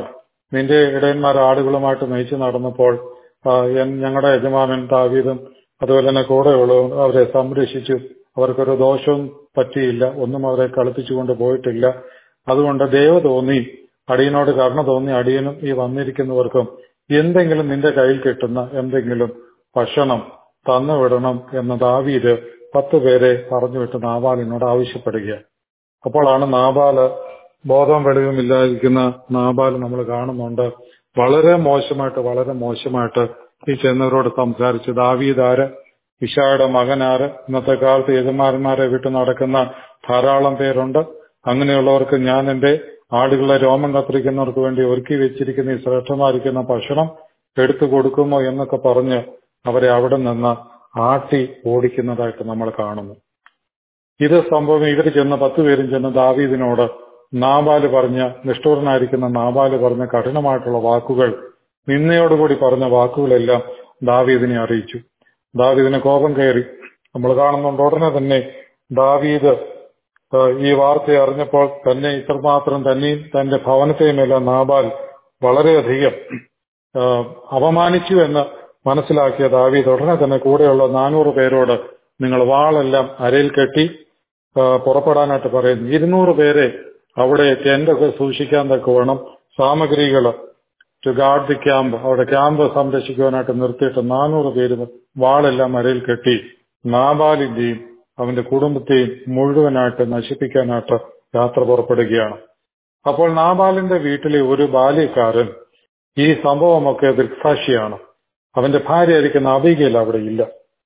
നിന്റെ ഇടയന്മാർ ആടുകളുമായിട്ട് നയിച്ചു നടന്നപ്പോൾ ആ, എൻ- ഞങ്ങളുടെ യജമാനൻ ദാവീദും അതുപോലെ തന്നെ കൂടെയുള്ളവരും അവരെ സംരക്ഷിച്ചു അവർക്കൊരു ദോഷവും പറ്റിയില്ല ഒന്നും അവരെ കളിപ്പിച്ചുകൊണ്ട് പോയിട്ടില്ല അതുകൊണ്ട് ദൈവ തോന്നി അടിയനോട് കരുണ തോന്നി അടിയനും ഈ വന്നിരിക്കുന്നവർക്കും എന്തെങ്കിലും നിന്റെ കയ്യിൽ കിട്ടുന്ന എന്തെങ്കിലും ഭക്ഷണം തന്നു വിടണം എന്ന് ദാവീദ് പത്ത് പേരെ പറഞ്ഞു വിട്ട് നാബാലിനോട് ആവശ്യപ്പെടുകയാണ് അപ്പോഴാണ് നാബാല് ബോധം വെളിവുമില്ലാതിരിക്കുന്ന നാബാൽ നമ്മൾ കാണുന്നുണ്ട് വളരെ മോശമായിട്ട് വളരെ മോശമായിട്ട് ഈ ചെന്നവരോട് സംസാരിച്ച് ദാവീദാര് ഇഷായുടെ മകനാര് ഇന്നത്തെ കാലത്ത് യജമാരന്മാരെ വിട്ടു നടക്കുന്ന ധാരാളം പേരുണ്ട് അങ്ങനെയുള്ളവർക്ക് ഞാൻ എന്റെ ആടുകളെ രോമം കത്തിരിക്കുന്നവർക്ക് വേണ്ടി ഒരുക്കി വെച്ചിരിക്കുന്ന ഈ ശ്രേഷ്ഠമായിരിക്കുന്ന ഭക്ഷണം എടുത്തു കൊടുക്കുമോ എന്നൊക്കെ പറഞ്ഞ് അവരെ അവിടെ നിന്ന് ആട്ടി ഓടിക്കുന്നതായിട്ട് നമ്മൾ കാണുന്നു ഇത് സംഭവം ഇവർ ചെന്ന് പത്ത് പേരും ചെന്ന് ദാവീദിനോട് നാബാല് പറഞ്ഞ നിഷ്ഠൂരനായിരിക്കുന്ന നാബാല് പറഞ്ഞ കഠിനമായിട്ടുള്ള വാക്കുകൾ നിന്നയോടുകൂടി പറഞ്ഞ വാക്കുകളെല്ലാം ദാവീദിനെ അറിയിച്ചു ദാവീദിന് കോപം കയറി നമ്മൾ കാണുന്നുണ്ട് ഉടനെ തന്നെ ദാവീദ് ഏഹ്, ഈ വാർത്ത അറിഞ്ഞപ്പോൾ തന്നെ ഇത്രമാത്രം തന്നെയും തന്റെ ഭവനത്തെയുമെല്ലാം നാബാൽ വളരെയധികം ഏഹ്, അപമാനിച്ചു എന്ന് മനസ്സിലാക്കിയ ദാവീദ് ഉടനെ തന്നെ കൂടെയുള്ള നാനൂറ് പേരോട് നിങ്ങൾ വാളെല്ലാം അരയിൽ കെട്ടി ഏഹ്, പുറപ്പെടാനായിട്ട് പറയുന്നു ഇരുന്നൂറ് പേരെ അവിടെ ടെന്റൊക്കെ സൂക്ഷിക്കാൻ തക്കവണ്ണം സാമഗ്രികൾ ടു ഗാർഡ് ദി ക്യാമ്പ് അവിടെ ക്യാമ്പ് സംരക്ഷിക്കുവാനായിട്ട് നിർത്തിയിട്ട് നാനൂറ് പേര് വാളെല്ലാം അരയിൽ കെട്ടി നാബാലിന്റെയും അവന്റെ കുടുംബത്തെയും മുഴുവനായിട്ട് നശിപ്പിക്കാനായിട്ട് യാത്ര പുറപ്പെടുകയാണ് അപ്പോൾ നാബാലിന്റെ വീട്ടിലെ ഒരു ബാല്യക്കാരൻ ഈ സംഭവമൊക്കെ ദൃക്സാക്ഷിയാണ് അവന്റെ ഭാര്യയായിരിക്കുന്ന അബികയിൽ അവിടെ ഇല്ല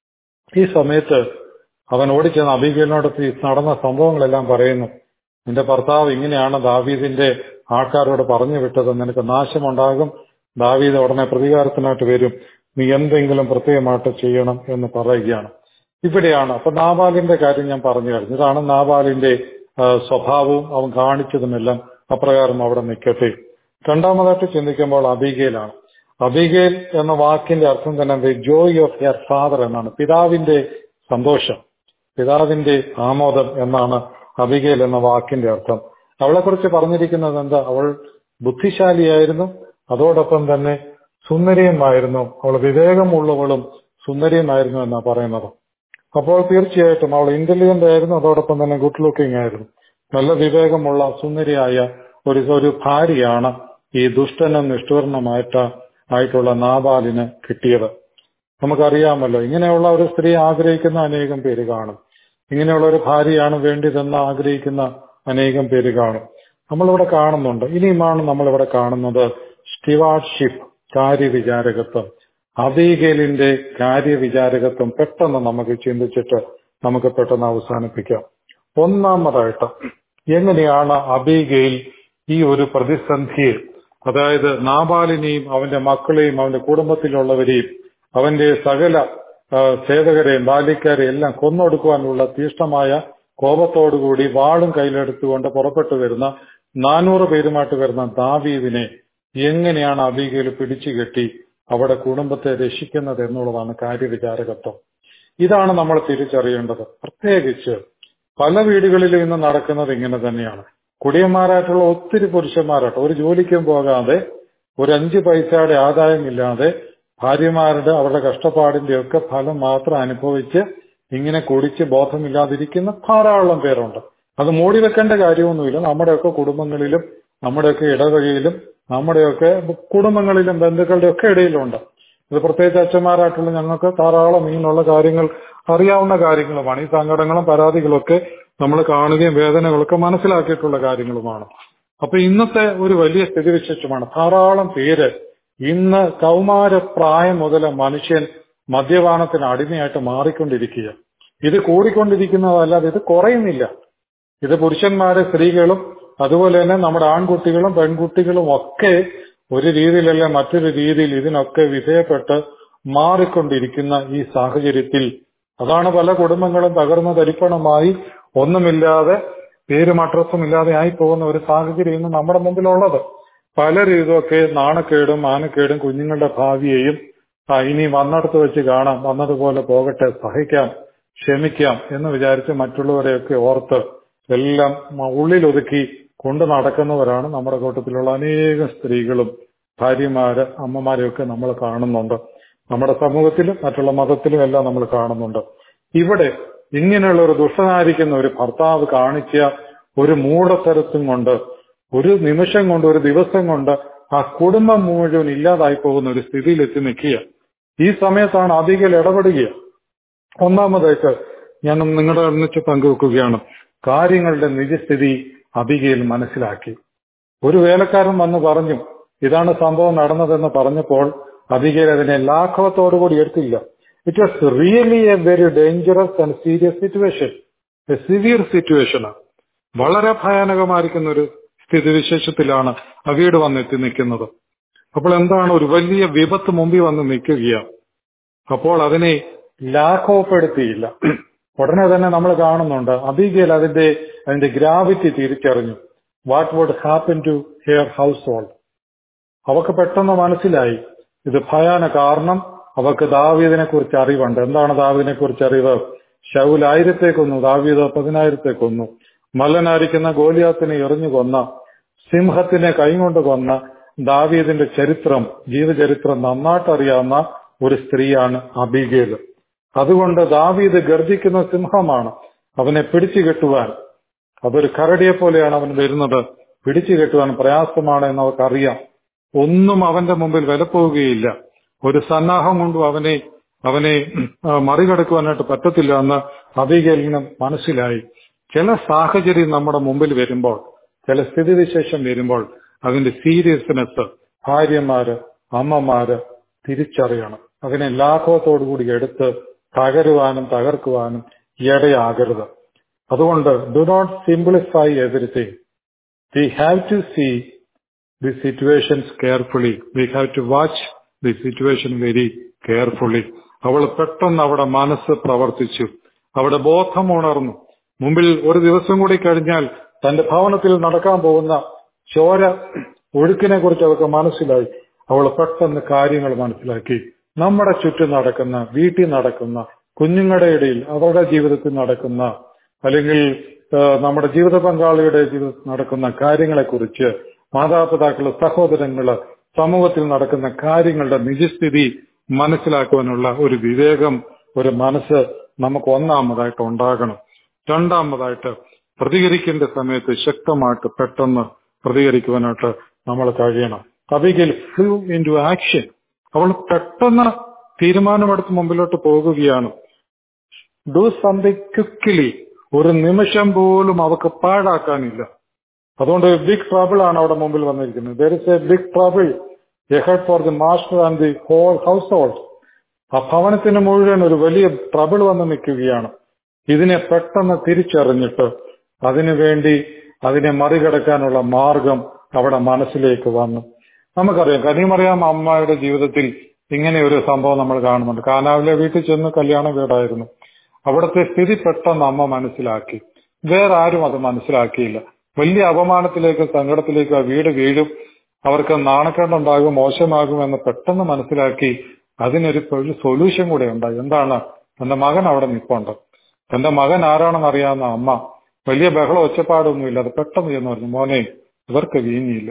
ഈ സമയത്ത് അവൻ ഓടിച്ചെന്ന് അബികയിലിനോട് ഈ നടന്ന സംഭവങ്ങളെല്ലാം പറയുന്നു നിന്റെ ഭർത്താവ് ഇങ്ങനെയാണ് ദാവീദിന്റെ ആൾക്കാരോട് പറഞ്ഞു വിട്ടത് നിനക്ക് നാശമുണ്ടാകും ദാവീദ് ഉടനെ പ്രതികാരത്തിനായിട്ട് വരും നീ എന്തെങ്കിലും പ്രത്യേകമായിട്ട് ചെയ്യണം എന്ന് പറയുകയാണ് ഇവിടെയാണ് അപ്പൊ നാബാലിന്റെ കാര്യം ഞാൻ പറഞ്ഞു കഴിഞ്ഞു ഇതാണ് നാബാലിന്റെ ആ, സ്വഭാവവും അവൻ കാണിച്ചതുമെല്ലാം അപ്രകാരം അവിടെ നിൽക്കട്ടെ രണ്ടാമതായിട്ട് ചിന്തിക്കുമ്പോൾ അബിഗേലാണ് അബിഗേൽ എന്ന വാക്കിന്റെ അർത്ഥം തന്നെ the joy of your father എന്നാണ് പിതാവിന്റെ സന്തോഷം പിതാവിന്റെ ആമോദം എന്നാണ് അബിഗേൽ എന്ന വാക്കിന്റെ അർത്ഥം അവളെ കുറിച്ച് പറഞ്ഞിരിക്കുന്നത് എന്താ അവൾ ബുദ്ധിശാലിയായിരുന്നു അതോടൊപ്പം തന്നെ സുന്ദരിയുമായിരുന്നു അവൾ വിവേകമുള്ളവളും സുന്ദരിയുമായിരുന്നു എന്നാ പറയുന്നത് അപ്പോൾ തീർച്ചയായിട്ടും അവൾ ഇന്റലിജന്റ് ആയിരുന്നു അതോടൊപ്പം തന്നെ ഗുഡ് ലുക്കിംഗ് ആയിരുന്നു നല്ല വിവേകമുള്ള സുന്ദരിയായ ഒരു ഒരു ഭാര്യയാണ് ഈ ദുഷ്ടനും നിഷ്ഠൂർണമായിട്ട് ആയിട്ടുള്ള നാബാലിന് കിട്ടിയത് നമുക്കറിയാമല്ലോ ഇങ്ങനെയുള്ള ഒരു സ്ത്രീ ആഗ്രഹിക്കുന്ന അനേകം പേര് കാണും ഇങ്ങനെയുള്ള ഒരു ഭാര്യയാണ് വേണ്ടിയതെന്ന് ആഗ്രഹിക്കുന്ന അനേകം പേര് കാണും നമ്മളിവിടെ കാണുന്നുണ്ട് ഇനിയുമാണ് നമ്മളിവിടെ കാണുന്നത് സ്റ്റിവാർഡ്ഷിപ്പ് കാര്യവിചാരകത്വം അബീഗേലിന്റെ കാര്യവിചാരകത്വം പെട്ടെന്ന് നമുക്ക് ചിന്തിച്ചിട്ട് നമുക്ക് പെട്ടെന്ന് അവസാനിപ്പിക്കാം ഒന്നാമതായിട്ട് എങ്ങനെയാണ് അബീഗയിൽ ഈ ഒരു പ്രതിസന്ധിയെ അതായത് നാബാലിനെയും അവന്റെ മക്കളെയും അവന്റെ കുടുംബത്തിലുള്ളവരെയും അവന്റെ സകല ആ, സേവകരെയും ബാല്യക്കാരെയും എല്ലാം കൊന്നൊടുക്കുവാനുള്ള തീഷ്ണമായ കോപത്തോടുകൂടി വാളും കയ്യിലെടുത്തുകൊണ്ട് പുറപ്പെട്ടു വരുന്ന നാനൂറ് പേരുമായിട്ട് വരുന്ന ദാവീദിനെ എങ്ങനെയാണ് അബീഗയിൽ പിടിച്ചുകെട്ടി അവിടെ കുടുംബത്തെ രക്ഷിക്കുന്നത് എന്നുള്ളതാണ് കാര്യവിചാരകത്വം ഇതാണ് നമ്മൾ തിരിച്ചറിയേണ്ടത് പ്രത്യേകിച്ച് പല വീടുകളിലും ഇന്ന് നടക്കുന്നത് ഇങ്ങനെ തന്നെയാണ് കുടിയന്മാരായിട്ടുള്ള ഒത്തിരി പുരുഷന്മാരായിട്ട് ഒരു ജോലിക്കും പോകാതെ ഒരു അഞ്ച് പൈസയുടെ ആദായമില്ലാതെ ഭാര്യമാരുടെ അവരുടെ കഷ്ടപ്പാടിന്റെ ഒക്കെ ഫലം മാത്രം അനുഭവിച്ച് ഇങ്ങനെ കുടിച്ച് ബോധമില്ലാതിരിക്കുന്ന ധാരാളം പേരുണ്ട് അത് മൂടി വെക്കേണ്ട കാര്യമൊന്നുമില്ല നമ്മുടെയൊക്കെ കുടുംബങ്ങളിലും നമ്മുടെയൊക്കെ ഇടവകയിലും നമ്മുടെയൊക്കെ കുടുംബങ്ങളിലും ബന്ധുക്കളുടെ ഒക്കെ ഇടയിലുണ്ട് ഇത് പ്രത്യേകിച്ച് അച്ഛന്മാരായിട്ടുള്ള ഞങ്ങൾക്ക് ധാരാളം ഇങ്ങനെയുള്ള കാര്യങ്ങൾ അറിയാവുന്ന കാര്യങ്ങളുമാണ് ഈ സങ്കടങ്ങളും പരാതികളൊക്കെ നമ്മൾ കാണുകയും വേദനകളൊക്കെ മനസ്സിലാക്കിയിട്ടുള്ള കാര്യങ്ങളുമാണ് അപ്പൊ ഇന്നത്തെ ഒരു വലിയ സ്ഥിതിവിശേഷമാണ് ധാരാളം പേര് ഇന്ന് കൗമാരപ്രായം മുതൽ മനുഷ്യൻ മദ്യപാനത്തിന് അടിമയായിട്ട് മാറിക്കൊണ്ടിരിക്കുക ഇത് കൂടിക്കൊണ്ടിരിക്കുന്നതല്ലാതെ ഇത് കുറയുന്നില്ല ഇത് പുരുഷന്മാര് സ്ത്രീകളും അതുപോലെ തന്നെ നമ്മുടെ ആൺകുട്ടികളും പെൺകുട്ടികളും ഒക്കെ ഒരു രീതിയിലല്ല മറ്റൊരു രീതിയിൽ ഇതിനൊക്കെ വിധേയപ്പെട്ട് മാറിക്കൊണ്ടിരിക്കുന്ന ഈ സാഹചര്യത്തിൽ അതാണ് പല കുടുംബങ്ങളും തകർന്ന തരിപ്പണമായി ഒന്നുമില്ലാതെ പേരും അഡ്രസ്സും ഇല്ലാതെ ആയി പോകുന്ന ഒരു സാഹചര്യം ഇന്ന് നമ്മുടെ മുമ്പിലുള്ളത് പലരും ഇതൊക്കെ നാണക്കേടും മാനക്കേടും കുഞ്ഞുങ്ങളുടെ ഭാവിയെയും ആ ഇനി വന്നിടത്ത് വെച്ച് കാണാം വന്നതുപോലെ പോകട്ടെ സഹിക്കാം ക്ഷമിക്കാം എന്ന് വിചാരിച്ച് മറ്റുള്ളവരെയൊക്കെ ഓർത്ത് എല്ലാം മ- ഉള്ളിലൊതുക്കി കൊണ്ടു നടക്കുന്നവരാണ് നമ്മുടെ കൂട്ടത്തിലുള്ള അനേകം സ്ത്രീകളും ഭാര്യമാര് അമ്മമാരെയൊക്കെ നമ്മൾ കാണുന്നുണ്ട് നമ്മുടെ സമൂഹത്തിലും മറ്റുള്ള മതത്തിലും എല്ലാം നമ്മൾ കാണുന്നുണ്ട് ഇവിടെ ഇങ്ങനെയുള്ള ഒരു ദുഷ്ടനായിരിക്കുന്ന ഒരു ഭർത്താവ് കാണിച്ച ഒരു മൂഢത്തരത്തും കൊണ്ട് ഒരു നിമിഷം കൊണ്ട് ഒരു ദിവസം കൊണ്ട് ആ കുടുംബം മുഴുവൻ ഇല്ലാതായി പോകുന്ന ഒരു സ്ഥിതിയിൽ എത്തി നിൽക്കുക ഈ സമയത്താണ് അധികം ഇടപെടുക ഒന്നാമതായിട്ട് ഞാൻ നിങ്ങളുടെ ഒന്നിച്ച് പങ്കുവെക്കുകയാണ് കാര്യങ്ങളുടെ നിജസ്ഥിതി അബികയിൽ മനസ്സിലാക്കി ഒരു വേലക്കാരൻ വന്ന് പറഞ്ഞു ഇതാണ് സംഭവം നടന്നതെന്ന് പറഞ്ഞപ്പോൾ അബികയിൽ അതിനെ ലാഘവത്തോടുകൂടി എടുത്തില്ല it was really a very dangerous and serious situation a severe situation വളരെ ഭയാനകമായിരിക്കുന്ന ഒരു സ്ഥിതിവിശേഷത്തിലാണ് ആ വീട് വന്നെത്തി നിൽക്കുന്നത് അപ്പോൾ എന്താണ് ഒരു വലിയ വിപത്ത് മുമ്പിൽ വന്ന് നിൽക്കുകയാണ് അപ്പോൾ അതിനെ ലാഘവപ്പെടുത്തിയില്ല ഉടനെ തന്നെ നമ്മൾ കാണുന്നുണ്ട് അബിഗേൽ അതിന്റെ അതിന്റെ ഗ്രാവിറ്റി തിരിച്ചറിഞ്ഞു what would happen to her household അവക്ക് പെട്ടെന്ന് മനസ്സിലായി ഇത് ഭയാന കാരണം അവക്ക് ദാവീദിനെ കുറിച്ച് അറിവുണ്ട് എന്താണ് ദാവീദിനെ കുറിച്ച് അറിവ് ഷൗൽ ആയിരത്തെ കൊന്നു ദാവീദ് പതിനായിരത്തെ കൊന്നു മല്ലനായിരിക്കുന്ന ഗോലിയാത്തിനെ എറിഞ്ഞു കൊന്ന സിംഹത്തിനെ കൈകൊണ്ട് കൊന്ന ദാവീദിന്റെ ചരിത്രം ജീവചരിത്രം നന്നായിട്ട് അറിയാവുന്ന ഒരു സ്ത്രീയാണ് അബിഗേൽ അതുകൊണ്ട് ദാവീദ് ഗർജിക്കുന്ന സിംഹമാണ് അവനെ പിടിച്ചു കെട്ടുവാൻ അതൊരു കരടിയെ പോലെയാണ് അവൻ വരുന്നത് പിടിച്ചു കെട്ടുവാൻ പ്രയാസമാണ് എന്ന് അവർക്കറിയാം ഒന്നും അവന്റെ മുമ്പിൽ വിലപ്പോവുകയില്ല ഒരു സന്നാഹം കൊണ്ടും അവനെ അവനെ മറികടക്കുവാനായിട്ട് പറ്റത്തില്ല എന്ന് അബിഗേലിന് മനസ്സിലായി ചില സാഹചര്യം നമ്മുടെ മുമ്പിൽ വരുമ്പോൾ ചില സ്ഥിതിവിശേഷം വരുമ്പോൾ അതിന്റെ സീരിയസ്നെസ് ഭാര്യമാര് അമ്മമാര് തിരിച്ചറിയണം അതിനെ ലാഘവത്തോടുകൂടി എടുത്ത് തകരുവാനും തകർക്കുവാനും ഇടയാകരുത് അതുകൊണ്ട് do not simplify everything we have to see the situations carefully we have to watch the situation very carefully അവൾ പെട്ടെന്ന് അവിടെ മനസ്സ് പ്രവർത്തിച്ചു അവിടെ ബോധം ഉണർന്നു മുമ്പിൽ ഒരു ദിവസം കൂടി കഴിഞ്ഞാൽ തന്റെ ഭവനത്തിൽ നടക്കാൻ പോകുന്ന ചോര ഒഴുക്കിനെ കുറിച്ച് അവർക്ക് മനസ്സിലായി അവൾ പെട്ടെന്ന് കാര്യങ്ങൾ മനസ്സിലാക്കി നമ്മുടെ ചുറ്റും നടക്കുന്ന വീട്ടിൽ നടക്കുന്ന കുഞ്ഞുങ്ങളുടെ ഇടയിൽ അവരുടെ ജീവിതത്തിൽ നടക്കുന്ന അല്ലെങ്കിൽ നമ്മുടെ ജീവിത പങ്കാളിയുടെ ജീവിതത്തിൽ നടക്കുന്ന കാര്യങ്ങളെക്കുറിച്ച് മാതാപിതാക്കള് സഹോദരങ്ങള് സമൂഹത്തിൽ നടക്കുന്ന കാര്യങ്ങളുടെ നിജസ്ഥിതി മനസ്സിലാക്കുവാനുള്ള ഒരു വിവേകം ഒരു മനസ്സ് നമുക്ക് ഒന്നാമതായിട്ട് ഉണ്ടാകണം രണ്ടാമതായിട്ട് പ്രതികരിക്കേണ്ട സമയത്ത് ശക്തമായിട്ട് പെട്ടെന്ന് പ്രതികരിക്കുവാനായിട്ട് നമ്മൾ കഴിയണം Abigail flew into action അവൾ പെട്ടെന്ന് തീരുമാനമെടുത്ത് മുമ്പിലോട്ട് പോകുകയാണ് ഡു സംതിങ് ക്വിക്കലി ഒരു നിമിഷം പോലും അവക്ക് പാഴാക്കാനില്ല അതുകൊണ്ട് ബിഗ് ട്രബിൾ ആണ് അവിടെ മുമ്പിൽ വന്നിരിക്കുന്നത് there is a big trouble ahead for the master and the whole household ആ ഭവനത്തിന് മുഴുവൻ ഒരു വലിയ ട്രബിൾ വന്ന് നിൽക്കുകയാണ് ഇതിനെ പെട്ടെന്ന് തിരിച്ചറിഞ്ഞിട്ട് അതിനുവേണ്ടി അതിനെ മറികടക്കാനുള്ള മാർഗം അവിടെ മനസ്സിലേക്ക് വന്നു നമുക്കറിയാം കനിമറിയാം അമ്മയുടെ ജീവിതത്തിൽ ഇങ്ങനെ ഒരു സംഭവം നമ്മൾ കാണുന്നുണ്ട് കാനാവിലെ വീട്ടിൽ ചെന്ന് കല്യാണ വീടായിരുന്നു അവിടുത്തെ സ്ഥിതി പെട്ടെന്ന് അമ്മ മനസ്സിലാക്കി വേറെ ആരും അത് മനസ്സിലാക്കിയില്ല വലിയ അപമാനത്തിലേക്കും സങ്കടത്തിലേക്കും ആ വീട് വീഴും അവർക്ക് നാണക്കേടുണ്ടാകും മോശമാകുമെന്ന് പെട്ടെന്ന് മനസ്സിലാക്കി അതിനൊരു ഒരു സൊല്യൂഷൻ കൂടെ ഉണ്ടായി എന്താണ് എന്റെ മകൻ അവിടെ നിൽപ്പുണ്ട് എന്റെ മകൻ ആരാണെന്ന് അറിയാവുന്ന അമ്മ വലിയ ബഹളം ഒച്ചപ്പാടൊന്നുമില്ല അത് പെട്ടെന്ന് ചെന്ന് പറഞ്ഞു മോനെ ഇവർക്ക് വീഞ്ഞില്ല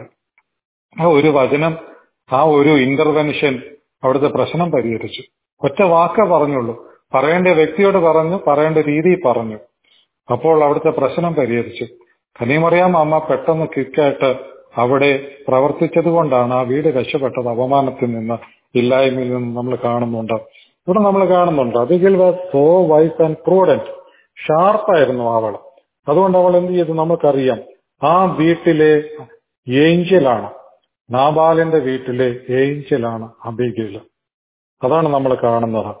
ആ ഒരു വചനം ആ ഒരു ഇന്റർവെൻഷൻ അവിടുത്തെ പ്രശ്നം പരിഹരിച്ചു ഒറ്റ വാക്ക പറഞ്ഞുള്ളൂ പറയേണ്ട വ്യക്തിയോട് പറഞ്ഞു പറയേണ്ട രീതി പറഞ്ഞു അപ്പോൾ അവിടുത്തെ പ്രശ്നം പരിഹരിച്ചു കനിമറിയാം അമ്മ പെട്ടെന്ന് ക്വിക്കായിട്ട് അവിടെ പ്രവർത്തിച്ചത് കൊണ്ടാണ് ആ വീട് രക്ഷപ്പെട്ടത് അപമാനത്തിൽ നിന്ന് ഇല്ലായ്മയിൽ നിന്ന് നമ്മൾ കാണുന്നുണ്ട് ഇവിടെ നമ്മൾ കാണുന്നുണ്ട് Abigail was so wise and prudent ഷാർപ്പായിരുന്നു അവൾ അതുകൊണ്ട് അവൾ എന്ത് ചെയ്തു നമുക്കറിയാം ആ വീട്ടിലെ ഏഞ്ചലാണ് നാബാലിന്റെ വീട്ടിലെ ഏഞ്ചലാണ് അബിഗിൽ അതാണ് നമ്മൾ കാണുന്നത്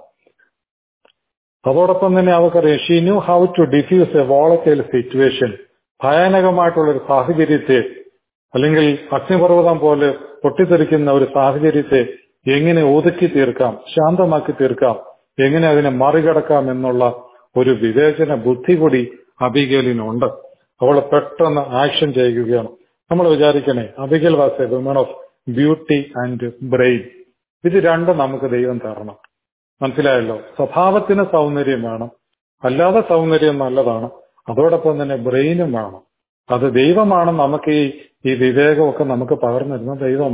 അതോടൊപ്പം തന്നെ അവർക്കറിയാം she knew how to defuse a volatile situation ഭയാനകമായിട്ടുള്ള ഒരു സാഹചര്യത്തെ അല്ലെങ്കിൽ അഗ്നിപർവ്വതം പോലെ പൊട്ടിത്തെറിക്കുന്ന ഒരു സാഹചര്യത്തെ എങ്ങനെ ഒതുക്കി തീർക്കാം ശാന്തമാക്കി തീർക്കാം എങ്ങനെ അതിനെ മറികടക്കാം എന്നുള്ള ഒരു വിവേചന ബുദ്ധി കൂടി അബിഗേലിനുണ്ട് അവൾ പെട്ടെന്ന് ആക്ഷൻ ചെയ്യുകയാണ് നമ്മൾ വിചാരിക്കണേ Abigail was a women of beauty and brain ഇത് രണ്ടും നമുക്ക് ദൈവം തരണം മനസ്സിലായല്ലോ സ്വഭാവത്തിന് സൗന്ദര്യം വേണം അല്ലാതെ സൗന്ദര്യം നല്ലതാണ് അതോടൊപ്പം തന്നെ ബ്രെയിനും വേണം അത് ദൈവമാണ് നമുക്ക് ഈ ഈ വിവേകമൊക്കെ നമുക്ക് പകർന്നിരുന്ന ദൈവമാണ്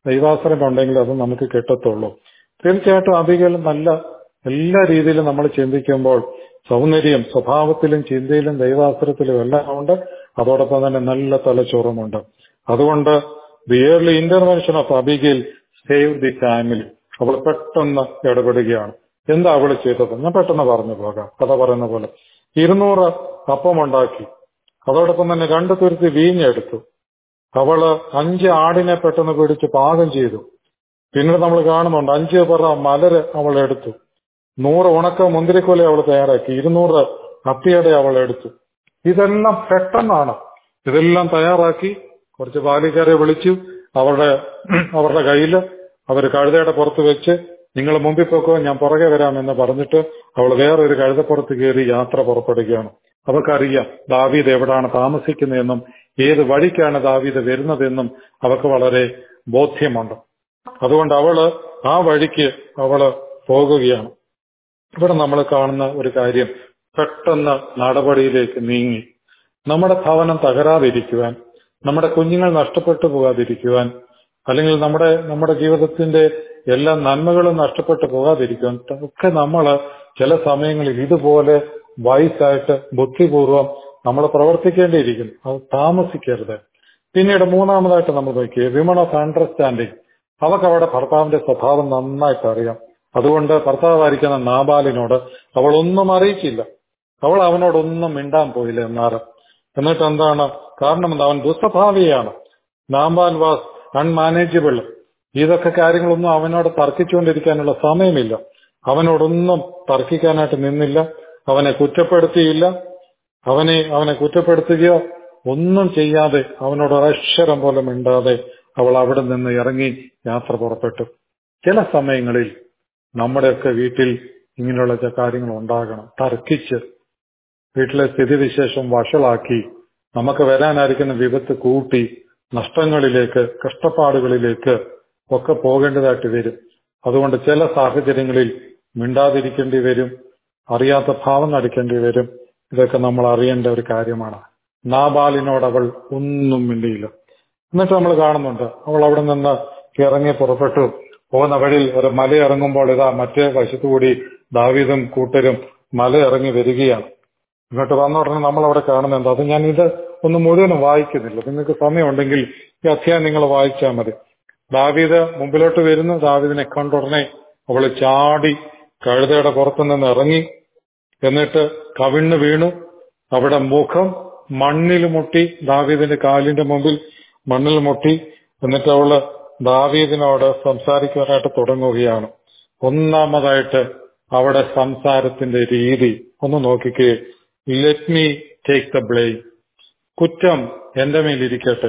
ദൈവാശ്രയം ഉണ്ടെങ്കിൽ അത് നമുക്ക് കിട്ടത്തുള്ളൂ തീർച്ചയായിട്ടും അബികൾ നല്ല എല്ലാ രീതിയിലും നമ്മൾ ചിന്തിക്കുമ്പോൾ സൗന്ദര്യം സ്വഭാവത്തിലും ചിന്തയിലും ദൈവാശ്രയത്തിലും എല്ലാം ഉണ്ട് അതോടൊപ്പം തന്നെ നല്ല തലച്ചോറുമുണ്ട് അതുകൊണ്ട് the early intervention of Abigail save the family അവൾ പെട്ടെന്ന് ഇടപെടുകയാണ് എന്താ അവൾ ചെയ്തത് ഞാൻ പെട്ടെന്ന് പറഞ്ഞു പോകാം കഥ പറയുന്ന പോലെ ഇരുന്നൂറ് അപ്പമുണ്ടാക്കി അതോടൊപ്പം തന്നെ രണ്ട് തുരുത്തി വീഞ്ഞെടുത്തു അവള് അഞ്ച് ആടിനെ പെട്ടെന്ന് പിടിച്ച് പാകം ചെയ്തു പിന്നീട് നമ്മൾ കാണുന്നുണ്ട് അഞ്ച് പറ മലര് അവൾ എടുത്തു നൂറ് ഉണക്ക മുന്തിരിക്കൊല അവൾ തയ്യാറാക്കി ഇരുന്നൂറ് അത്തിയട അവൾ എടുത്തു ഇതെല്ലാം പെട്ടെന്നാണ് ഇതെല്ലാം തയ്യാറാക്കി കുറച്ച് ബാലിക്കാരെ വിളിച്ചു അവരുടെ അവരുടെ കയ്യിൽ അവർ കഴുതയുടെ പുറത്ത് വെച്ച് നിങ്ങൾ മുമ്പിൽ പോക്കോ ഞാൻ പുറകെ വരാമെന്ന് പറഞ്ഞിട്ട് അവൾ വേറൊരു കഴുതപ്പുറത്ത് കയറി യാത്ര പുറപ്പെടുകയാണ് അവൾക്കറിയാം ദാവീദ് എവിടാണ് താമസിക്കുന്നതെന്നും ഏത് വഴിക്കാണ് ദാവീദ് വരുന്നതെന്നും അവൾക്ക് വളരെ ബോധ്യമുണ്ട് അതുകൊണ്ട് അവള് ആ വഴിക്ക് അവള് പോകുകയാണ് ഇവിടെ നമ്മൾ കാണുന്ന ഒരു കാര്യം പെട്ടെന്ന് നടപടിയിലേക്ക് നീങ്ങി നമ്മുടെ ഭവനം തകരാതിരിക്കുവാൻ നമ്മുടെ കുഞ്ഞുങ്ങൾ നഷ്ടപ്പെട്ടു പോകാതിരിക്കുവാൻ അല്ലെങ്കിൽ നമ്മുടെ നമ്മുടെ ജീവിതത്തിന്റെ എല്ലാ നന്മകളും നഷ്ടപ്പെട്ടു പോകാതിരിക്കുവാൻ ഒക്കെ നമ്മൾ ചില സമയങ്ങളിൽ ഇതുപോലെ വയസ്സായിട്ട് ബുദ്ധിപൂർവം നമ്മൾ പ്രവർത്തിക്കേണ്ടിയിരിക്കുന്നു അത് താമസിക്കരുത് പിന്നീട് മൂന്നാമതായിട്ട് നമ്മൾ നോക്കിയേ വിമൺ ഓഫ് അണ്ടർസ്റ്റാൻഡിങ് അവർക്ക് അവിടെ ഭർത്താവിന്റെ സ്വഭാവം നന്നായിട്ട് അറിയാം അതുകൊണ്ട് ഭർത്താവായിരിക്കുന്ന നാബാലിനോട് അവൾ ഒന്നും അറിയിച്ചില്ല അവൾ അവനോടൊന്നും മിണ്ടാൻ പോയില്ല എന്നാറ് എന്നിട്ട് എന്താണ് കാരണം എന്താ അവൻ ദുസ്വഭാവിയാണ് നാംബാൽ വാസ് അൺമാനേജബിൾ ഇതൊക്കെ കാര്യങ്ങളൊന്നും അവനോട് തർക്കിച്ചുകൊണ്ടിരിക്കാനുള്ള സമയമില്ല അവനോടൊന്നും തർക്കിക്കാനായിട്ട് നിന്നില്ല അവനെ കുറ്റപ്പെടുത്തിയില്ല അവനെ അവനെ കുറ്റപ്പെടുത്തുകയോ ഒന്നും ചെയ്യാതെ അവനോട് ഒരക്ഷരം പോലെ മിണ്ടാതെ അവൾ അവിടെ നിന്ന് ഇറങ്ങി യാത്ര പുറപ്പെട്ടു ചില സമയങ്ങളിൽ നമ്മുടെയൊക്കെ വീട്ടിൽ ഇങ്ങനെയുള്ള ചില കാര്യങ്ങൾ ഉണ്ടാകണം തർക്കിച്ച് വീട്ടിലെ സ്ഥിതിവിശേഷം വഷളാക്കി നമുക്ക് വരാനായിരിക്കുന്ന വിപത്ത് കൂട്ടി നഷ്ടങ്ങളിലേക്ക് കഷ്ടപ്പാടുകളിലേക്ക് ഒക്കെ പോകേണ്ടതായിട്ട് വരും അതുകൊണ്ട് ചില സാഹചര്യങ്ങളിൽ മിണ്ടാതിരിക്കേണ്ടി വരും അറിയാത്ത ഭാവം നടിക്കേണ്ടി വരും ഇതൊക്കെ നമ്മൾ അറിയേണ്ട ഒരു കാര്യമാണ് നാബാലിനോട് അവൾ ഒന്നും മിണ്ടിയില്ല എന്നിട്ട് നമ്മൾ കാണുന്നുണ്ട് അവൾ അവിടെ നിന്ന് ഇറങ്ങി പുറപ്പെട്ടു പോകുന്ന വഴിയിൽ ഒരു മല ഇറങ്ങുമ്പോൾ ഇതാ മറ്റേ വശത്തുകൂടി ദാവീദും കൂട്ടരും മല ഇറങ്ങി വരികയാണ് ഇങ്ങോട്ട് വന്ന ഉടനെ നമ്മൾ അവിടെ കാണുന്നുണ്ട് അത് ഞാൻ ഇത് ഒന്ന് മുഴുവനും വായിക്കുന്നില്ല നിങ്ങൾക്ക് സമയമുണ്ടെങ്കിൽ ഈ അധ്യായം നിങ്ങൾ വായിച്ചാൽ മതി ദാവീദ് മുമ്പിലോട്ട് വരുന്നു ദാവീദിനെ കണ്ടുടനെ അവള് ചാടി കഴുതയുടെ പുറത്തു നിന്ന് ഇറങ്ങി എന്നിട്ട് കവിണ്ണ് വീണു അവിടെ മുഖം മണ്ണിൽ മുട്ടി ദാവീദിന്റെ കാലിന്റെ മുമ്പിൽ മണ്ണിൽ മുട്ടി എന്നിട്ട് അവള് ദാവീദിനോട് സംസാരിക്കുവാനായിട്ട് തുടങ്ങുകയാണ് ഒന്നാമതായിട്ട് അവിടെ സംസാരത്തിന്റെ രീതി ഒന്ന് നോക്കിക്കേ let me take the blame കുറ്റം എന്റെ മേലിരിക്കട്ടെ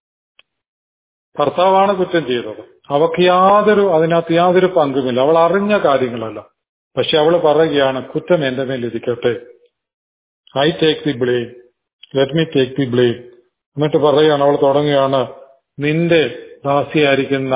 ഭർത്താവാണ് കുറ്റം ചെയ്തത് അവക്ക് യാതൊരു അതിനകത്ത് യാതൊരു പങ്കുമില്ല അവൾ അറിഞ്ഞ കാര്യങ്ങളല്ല പക്ഷെ അവൾ പറയുകയാണ് കുറ്റം എന്റെ മേലിരിക്കട്ടെ I take the blame let me take the blame എന്നിട്ട് പറയുകയാണ് അവൾ തുടങ്ങുകയാണ് നിന്റെ ദാസിയായിരിക്കുന്ന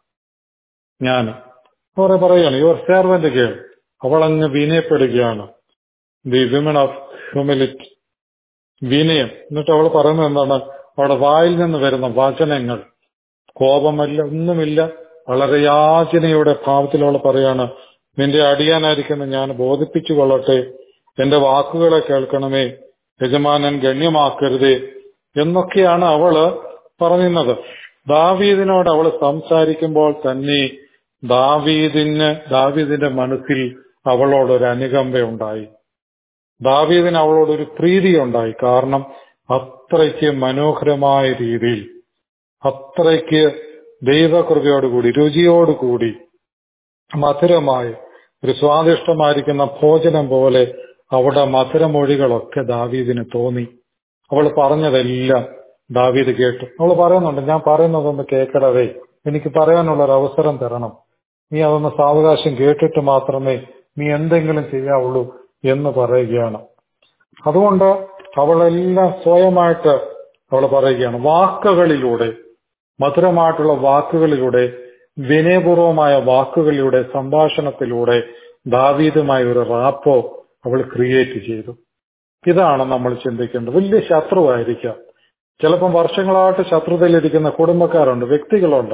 ഞാൻ അവരെ പറയുകയാണ് യുവർ സെർവന്റ് കേൾ അവൾ അങ്ങ് വിനയപ്പെടുകയാണ് ദി വിമൻ ഓഫ് ഹ്യൂമിലിറ്റി വിനയം എന്നിട്ട് അവൾ പറയുന്നത് എന്താണ് അവളുടെ വായിൽ നിന്ന് വരുന്ന വചനങ്ങൾ കോപമല്ല ഒന്നുമില്ല വളരെ യാചനയുടെ ഭാവത്തിൽ അവൾ പറയാണ് നിന്റെ അടിയാനായിരിക്കുന്ന ഞാൻ ബോധിപ്പിച്ചു കൊള്ളട്ടെ എന്റെ വാക്കുകളെ കേൾക്കണമേ യജമാനൻ ഗണ്യമാക്കരുതേ എന്നൊക്കെയാണ് അവള് പറയുന്നത് ദാവീദിനോട് അവൾ സംസാരിക്കുമ്പോൾ തന്നെ ദാവീദിന് ദാവീദിന്റെ മനസ്സിൽ അവളോടൊരു അനുകമ്പയുണ്ടായി ദാവീദിന് അവളോടൊരു പ്രീതി ഉണ്ടായി കാരണം അത്രയ്ക്ക് മനോഹരമായ രീതിയിൽ അത്രയ്ക്ക് ദൈവകൃപയോടുകൂടി രുചിയോടുകൂടി മധുരമായ ഒരു സ്വാദിഷ്ടമായിരിക്കുന്ന ഭോജനം പോലെ അവിടെ മധുരമൊഴികളൊക്കെ ദാവീദിന് തോന്നി അവൾ പറഞ്ഞതെല്ലാം ദാവീദ് കേട്ടു അവൾ പറയുന്നുണ്ട് ഞാൻ പറയുന്നതൊന്ന് കേൾക്കടവേ എനിക്ക് പറയാനുള്ള ഒരു അവസരം തരണം നീ അതൊന്ന് സാവകാശം കേട്ടിട്ട് മാത്രമേ നീ എന്തെങ്കിലും ചെയ്യാവുള്ളൂ എന്ന് പറയുകയാണ് അതുകൊണ്ട് അവളെല്ലാം സ്വയമായിട്ട് അവൾ പറയുകയാണ് വാക്കുകളിലൂടെ മധുരമായിട്ടുള്ള വാക്കുകളിലൂടെ വിനയപൂർവമായ വാക്കുകളിലൂടെ സംഭാഷണത്തിലൂടെ ദാവീദുമായ ഒരു റാപ്പോ അവൾ ക്രിയേറ്റ് ചെയ്തു ഇതാണ് നമ്മൾ ചിന്തിക്കേണ്ടത് വലിയ ശത്രുവായിരിക്കാം ചിലപ്പം വർഷങ്ങളായിട്ട് ശത്രുതയിലിരിക്കുന്ന കുടുംബക്കാരുണ്ട് വ്യക്തികളുണ്ട്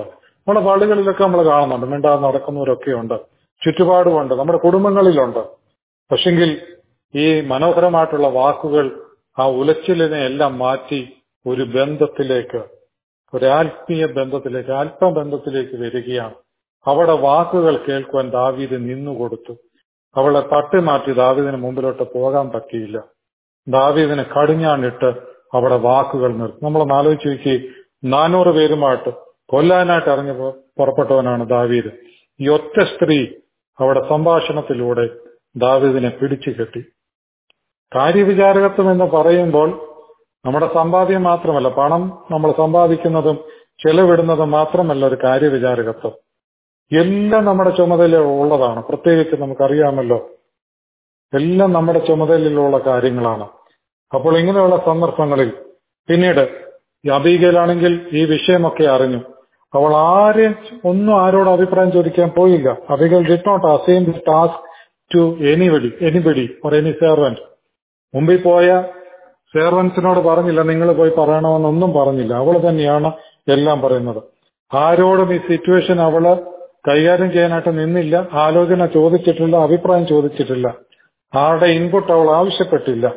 നമ്മുടെ പള്ളികളിലൊക്കെ നമ്മൾ കാണുന്നുണ്ട് മിണ്ടാതെ നടക്കുന്നവരൊക്കെ ഉണ്ട് ചുറ്റുപാടുമുണ്ട് നമ്മുടെ കുടുംബങ്ങളിലുണ്ട് പക്ഷെങ്കിൽ ഈ മനോഹരമായിട്ടുള്ള വാക്കുകൾ ആ ഉലച്ചിലിനെ എല്ലാം മാറ്റി ഒരു ബന്ധത്തിലേക്ക് ഒരു ആത്മീയ ബന്ധത്തിലേക്ക് ആത്മബന്ധത്തിലേക്ക് വരികയാണ് അവിടെ വാക്കുകൾ കേൾക്കുവാൻ ദാവീദ് നിന്നുകൊടുത്തു അവളെ തട്ടി മാറ്റി ദാവീദിന് മുമ്പിലോട്ട് പോകാൻ പറ്റിയില്ല ദാവീദിന് കടിഞ്ഞാണിട്ട് അവിടെ വാക്കുകൾ നിർത്തി നമ്മളൊന്ന് ആലോചിച്ച് നോക്കി നാനൂറ് പേരുമായിട്ട് കൊല്ലാനായിട്ട് ഇറങ്ങി പുറപ്പെട്ടവനാണ് ദാവീദ് ഈ ഒറ്റ സ്ത്രീ അവിടെ സംഭാഷണത്തിലൂടെ ദാവീദിനെ പിടിച്ചു കെട്ടി കാര്യവിചാരകത്വം എന്ന് പറയുമ്പോൾ നമ്മുടെ സമ്പാദ്യം മാത്രമല്ല പണം നമ്മൾ സമ്പാദിക്കുന്നതും ചെലവിടുന്നതും മാത്രമല്ല ഒരു കാര്യവിചാരകത്വം എല്ലാം നമ്മുടെ ചുമതല ഉള്ളതാണ് പ്രത്യേകിച്ച് നമുക്കറിയാമല്ലോ എല്ലാം നമ്മുടെ ചുമതലയിലുള്ള കാര്യങ്ങളാണ് അപ്പോൾ ഇങ്ങനെയുള്ള സന്ദർഭങ്ങളിൽ പിന്നീട് ഈ അബീഗയിലാണെങ്കിൽ ഈ വിഷയമൊക്കെ അറിഞ്ഞു അവൾ ആരെയും ഒന്നും ആരോട് അഭിപ്രായം ചോദിക്കാൻ പോയില്ല Abigail did not assign the task to anybody anybody or any servant മുമ്പിൽ പോയ സെർവൻസിനോട് പറഞ്ഞില്ല നിങ്ങൾ പോയി പറയണമെന്നൊന്നും പറഞ്ഞില്ല അവൾ തന്നെയാണ് എല്ലാം പറയുന്നത് ആരോടും ഈ സിറ്റുവേഷൻ അവള് കൈകാര്യം ചെയ്യാനായിട്ട് നിന്നില്ല ആലോചന ചോദിച്ചിട്ടില്ല അഭിപ്രായം ചോദിച്ചിട്ടില്ല ആരുടെ ഇൻപുട്ട് അവൾ ആവശ്യപ്പെട്ടില്ല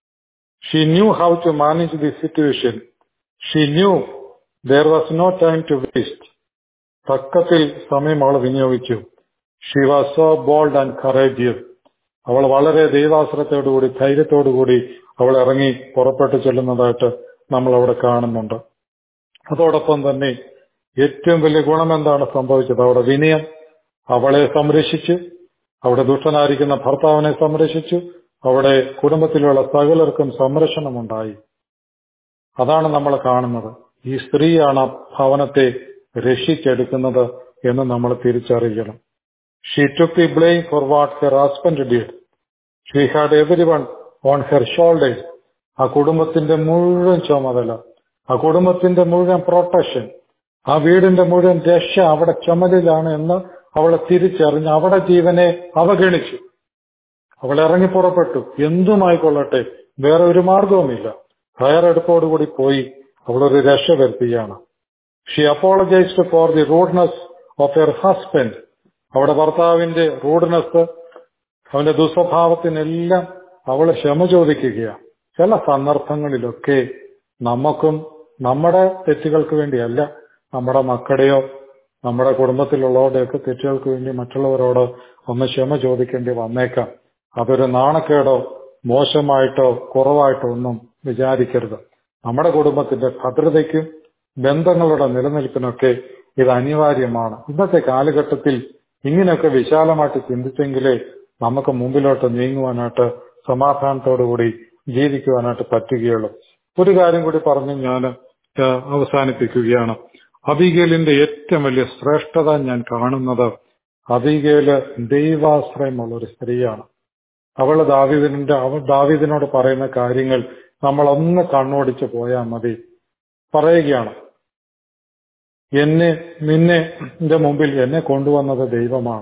she knew how to manage the situation she knew there was no time to waste തക്കത്തിൽ സമയം അവൾ വിനിയോഗിച്ചു she was so bold and courageous അവൾ വളരെ ദൈവാശ്രയത്തോടുകൂടി ധൈര്യത്തോടുകൂടി അവൾ ഇറങ്ങി പുറപ്പെട്ടു ചെല്ലുന്നതായിട്ട് നമ്മൾ അവിടെ കാണുന്നുണ്ട് അതോടൊപ്പം തന്നെ ഏറ്റവും വലിയ ഗുണം എന്താണ് സംഭവിച്ചത് അവിടെ വിനയം അവളെ സംരക്ഷിച്ചു അവിടെ ദുഷ്ടനായിരിക്കുന്ന ഭർത്താവിനെ സംരക്ഷിച്ചു അവിടെ കുടുംബത്തിലുള്ള സകലർക്കും സംരക്ഷണമുണ്ടായി അതാണ് നമ്മൾ കാണുന്നത് ഈ സ്ത്രീയാണ് ആ ഭവനത്തെ രക്ഷിച്ചെടുക്കുന്നത് എന്ന് നമ്മൾ തിരിച്ചറിയണം she took the blame for what her husband did she had everyone on her shoulders ആ കുടുംബത്തിന്റെ മുഴുവൻ ചുമതല ആ കുടുംബത്തിന്റെ മുഴുവൻ പ്രൊട്ടക്ഷൻ ആ വീടിന്റെ മുഴുവൻ രക്ഷ അവിടെ ചുമലിലാണ് എന്ന് അവളെ തിരിച്ചറിഞ്ഞ് അവിടെ ജീവനെ അവഗണിച്ചു അവൾ ഇറങ്ങി പുറപ്പെട്ടു എന്തുമായിക്കൊള്ളട്ടെ വേറെ ഒരു മാർഗവുമില്ല തയ്യാറെടുപ്പോടുകൂടി പോയി അവളൊരു രക്ഷ വരുത്തുകയാണ് she apologised for the rudeness of her husband അവിടെ ഭർത്താവിന്റെ റൂഡ്നെസ് അവന്റെ ദുസ്വഭാവത്തിനെല്ലാം അവള് ക്ഷമ ചോദിക്കുകയാണ് ചില സന്ദർഭങ്ങളിലൊക്കെ നമുക്കും നമ്മുടെ തെറ്റുകൾക്ക് വേണ്ടിയല്ല നമ്മുടെ മക്കളുടെയോ നമ്മുടെ കുടുംബത്തിലുള്ളവരുടെയൊക്കെ തെറ്റുകൾക്ക് വേണ്ടി മറ്റുള്ളവരോട് ഒന്ന് ക്ഷമ ചോദിക്കേണ്ടി വന്നേക്കാം അതൊരു നാണക്കേടോ മോശമായിട്ടോ കുറവായിട്ടോ ഒന്നും വിചാരിക്കരുത് നമ്മുടെ കുടുംബത്തിന്റെ ഭദ്രതയ്ക്കും ബന്ധങ്ങളുടെ നിലനിൽപ്പിനൊക്കെ ഇത് അനിവാര്യമാണ് ഇന്നത്തെ കാലഘട്ടത്തിൽ ഇങ്ങനെയൊക്കെ വിശാലമായിട്ട് ചിന്തിച്ചെങ്കിലേ നമുക്ക് മുമ്പിലോട്ട് നീങ്ങുവാനായിട്ട് സമാധാനത്തോടുകൂടി ജീവിക്കുവാനായിട്ട് പറ്റുകയുള്ളൂ ഒരു കാര്യം കൂടി പറഞ്ഞ് ഞാൻ അവസാനിപ്പിക്കുകയാണ് അബിഗേലിന്റെ ഏറ്റവും വലിയ ശ്രേഷ്ഠത ഞാൻ കാണുന്നത് അബിഗേല് ദൈവാശ്രയമുള്ള ഒരു സ്ത്രീയാണ് അവൾ ദാവിദിന്റെ അവൾ ദാവിദിനോട് പറയുന്ന കാര്യങ്ങൾ നമ്മൾ ഒന്ന് കണ്ണോടിച്ച് പോയാൽ മതി പറയുകയാണ് എന്നെ നിന്നെ മുമ്പിൽ എന്നെ കൊണ്ടുവന്നത് ദൈവമാണ്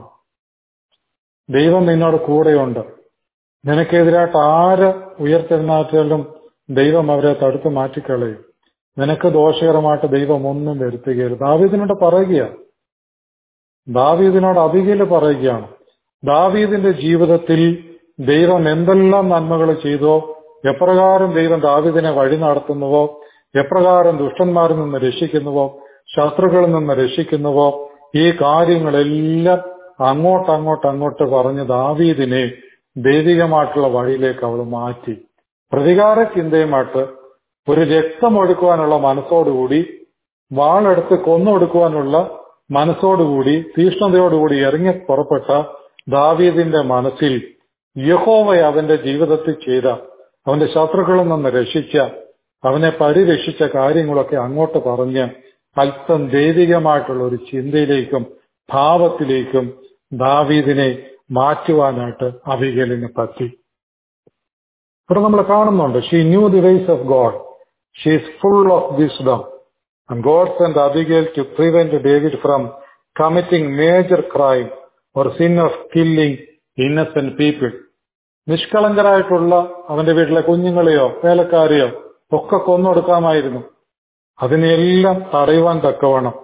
ദൈവം നിന്നോട് കൂടെയുണ്ട് നിനക്കെതിരായിട്ട് ആര് ഉയർത്തെഴുന്നാറ്റാലും ദൈവം അവരെ തടുത്തു മാറ്റിക്കളയും നിനക്ക് ദോഷകരമായിട്ട് ദൈവം ഒന്നും വരുത്തുകയില്ല ദാവീദിനോട് പറയുകയാണ് ദാവീദിനോട് അധികയില് പറയുകയാണ് ദാവീദിന്റെ ജീവിതത്തിൽ ദൈവം എന്തെല്ലാം നന്മകൾ ചെയ്തോ എപ്രകാരം ദൈവം ദാവീദിനെ വഴി നടത്തുന്നുവോ എപ്രകാരം ദുഷ്ടന്മാരിൽ നിന്ന് രക്ഷിക്കുന്നുവോ ശത്രുക്കളിൽ നിന്ന് രക്ഷിക്കുന്നുവോ ഈ കാര്യങ്ങളെല്ലാം അങ്ങോട്ട് അങ്ങോട്ട് അങ്ങോട്ട് പറഞ്ഞ് ദാവീദിനെ ദൈവികമായിട്ടുള്ള വഴിയിലേക്ക് അവൾ മാറ്റി പ്രതികാര ചിന്തയുമായിട്ട് ഒരു രക്തമൊടുക്കുവാനുള്ള മനസ്സോടുകൂടി വാളെടുത്ത് കൊന്നൊടുക്കുവാനുള്ള മനസ്സോടുകൂടി തീഷ്ണതയോടുകൂടി ഇറങ്ങി പുറപ്പെട്ട ദാവീദിന്റെ മനസ്സിൽ യഹോവ അവന്റെ ജീവിതത്തിൽ ചെയ്ത അവന്റെ ശത്രുക്കളിൽ നിന്ന് രക്ഷിച്ച അവനെ പരിരക്ഷിച്ച കാര്യങ്ങളൊക്കെ അങ്ങോട്ട് പറഞ്ഞ് അല്പം ദൈവികമായിട്ടുള്ള ഒരു ചിന്തയിലേക്കും ഭാവത്തിലേക്കും ദാവീദിനെ മാറ്റുവാനായിട്ട് അബിഗലിന് പറ്റി ഇവിടെ നമ്മൾ കാണുന്നുണ്ട് she knew the ways of God she is full of wisdom and God send Abigail to prevent David from committing major crime or sin of killing innocent people നിഷ്കളങ്കരായിട്ടുള്ള അവന്റെ വീട്ടിലെ കുഞ്ഞുങ്ങളെയോ വേലക്കാരെയോ ഒക്കെ കൊന്നൊടുക്കാമായിരുന്നു അതിനെല്ലാം തടയുവാൻ തക്കവണ്ണം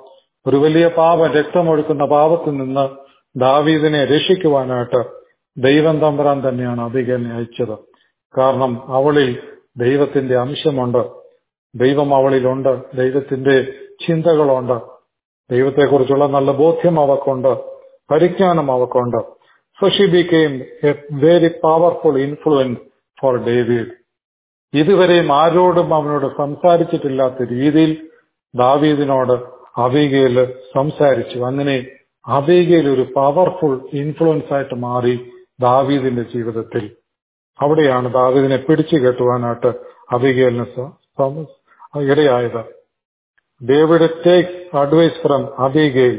ഒരു വലിയ പാപം രക്തമൊഴുക്കുന്ന പാപത്തിൽ നിന്ന് ദാവീദിനെ രക്ഷിക്കുവാനായിട്ട് ദൈവം തമ്പുരാൻ തന്നെയാണ് അബിഗലിനെ അയച്ചത് കാരണം അവളിൽ ദൈവത്തിന്റെ അംശമുണ്ട് ദൈവം അവളിലുണ്ട് ദൈവത്തിന്റെ ചിന്തകളുണ്ട് ദൈവത്തെക്കുറിച്ചുള്ള നല്ല ബോധ്യം അവക്കുണ്ട് പരിജ്ഞാനം അവക്കുണ്ട് so she became a very powerful influence for David ഇതുവരെയും ആരോടും അവനോട് സംസാരിച്ചിട്ടില്ലാത്ത രീതിയിൽ ദാവീദിനോട് അബീഗയിൽ സംസാരിച്ചു അങ്ങനെ അബീഗയിൽ ഒരു പവർഫുൾ ഇൻഫ്ലുവൻസ് ആയിട്ട് മാറി ദാവീദിന്റെ ജീവിതത്തിൽ അവിടെയാണ് ദാവീദിനെ പിടിച്ചു കെട്ടുവാനായിട്ട് അബിഗേലിന് ഇടയായത് David takes advice from Abigail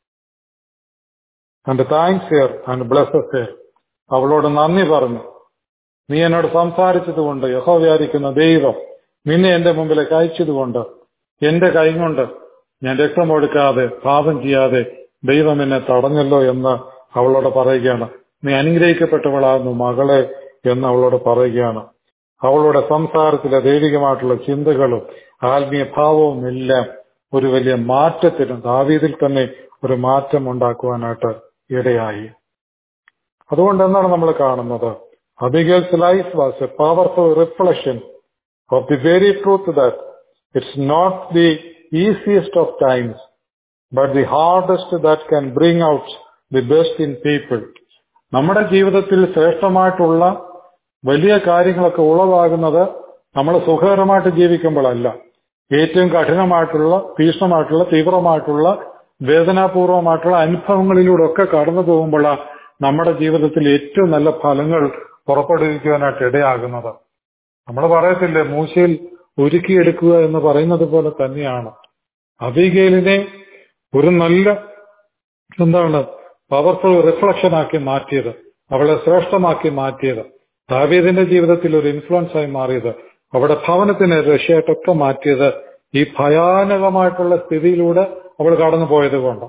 and thanks her and blesses her അവളോട് നന്ദി പറഞ്ഞു നീ എന്നോട് സംസാരിച്ചതുകൊണ്ട് യഹോ വിചാരിക്കുന്ന ദൈവം നിന്നെ എന്റെ മുമ്പിലേക്ക് അയച്ചതുകൊണ്ട് എന്റെ കൈ കൊണ്ട് ഞാൻ രക്തമൊടുക്കാതെ പാപം ചെയ്യാതെ ദൈവം എന്നെ തടഞ്ഞല്ലോ എന്ന് അവളോട് പറയുകയാണ് നീ അനുഗ്രഹിക്കപ്പെട്ടവളാകുന്നു മകളെ എന്ന് അവളോട് പറയുകയാണ് അവളുടെ സംസാരത്തിലെ ദൈവികമായിട്ടുള്ള ചിന്തകളും ആത്മീയ ഭാവവും എല്ലാം ഒരു വലിയ മാറ്റത്തിന് ദാവീതിൽ തന്നെ ഒരു മാറ്റം ഉണ്ടാക്കുവാനായിട്ട് ഇടയായി അതുകൊണ്ട് എന്താണ് നമ്മൾ കാണുന്നത് Abigail's life was a powerful reflection of the very truth that it's not the easiest of times but the hardest that can bring out the best in people നമ്മുടെ ജീവിതത്തിൽ ശ്രേഷ്ഠമായിട്ടുള്ള വലിയ കാര്യങ്ങളൊക്കെ ഉളവാകുന്നത് നമ്മൾ സുഖകരമായിട്ട് ജീവിക്കുമ്പോഴല്ല ഏറ്റവും കഠിനമായിട്ടുള്ള തീക്ഷ്ണമായിട്ടുള്ള തീവ്രമായിട്ടുള്ള വേദനാപൂർവമായിട്ടുള്ള അനുഭവങ്ങളിലൂടെ ഒക്കെ കടന്നു പോകുമ്പോഴാണ് നമ്മുടെ ജീവിതത്തിൽ ഏറ്റവും നല്ല ഫലങ്ങൾ പുറപ്പെടുവിക്കുവാനായിട്ട് ഇടയാകുന്നത് നമ്മൾ പറയത്തില്ലേ മൂശയിൽ ഒരുക്കിയെടുക്കുക എന്ന് പറയുന്നത് പോലെ തന്നെയാണ് അബിഗേലിനെ ഒരു നല്ല എന്താണ് പവർഫുൾ റിഫ്ലക്ഷൻ ആക്കി മാറ്റിയത് അവളെ ശ്രേഷ്ഠമാക്കി മാറ്റിയത് ദാവീദിന്റെ ജീവിതത്തിൽ ഒരു ഇൻഫ്ലുവൻസ് ആയി മാറിയത് അവിടെ ഭവനത്തിന് രക്ഷയായിട്ടൊക്കെ മാറ്റിയത് ഈ ഭയാനകമായിട്ടുള്ള സ്ഥിതിയിലൂടെ അവൾ കടന്നു പോയത് കൊണ്ട്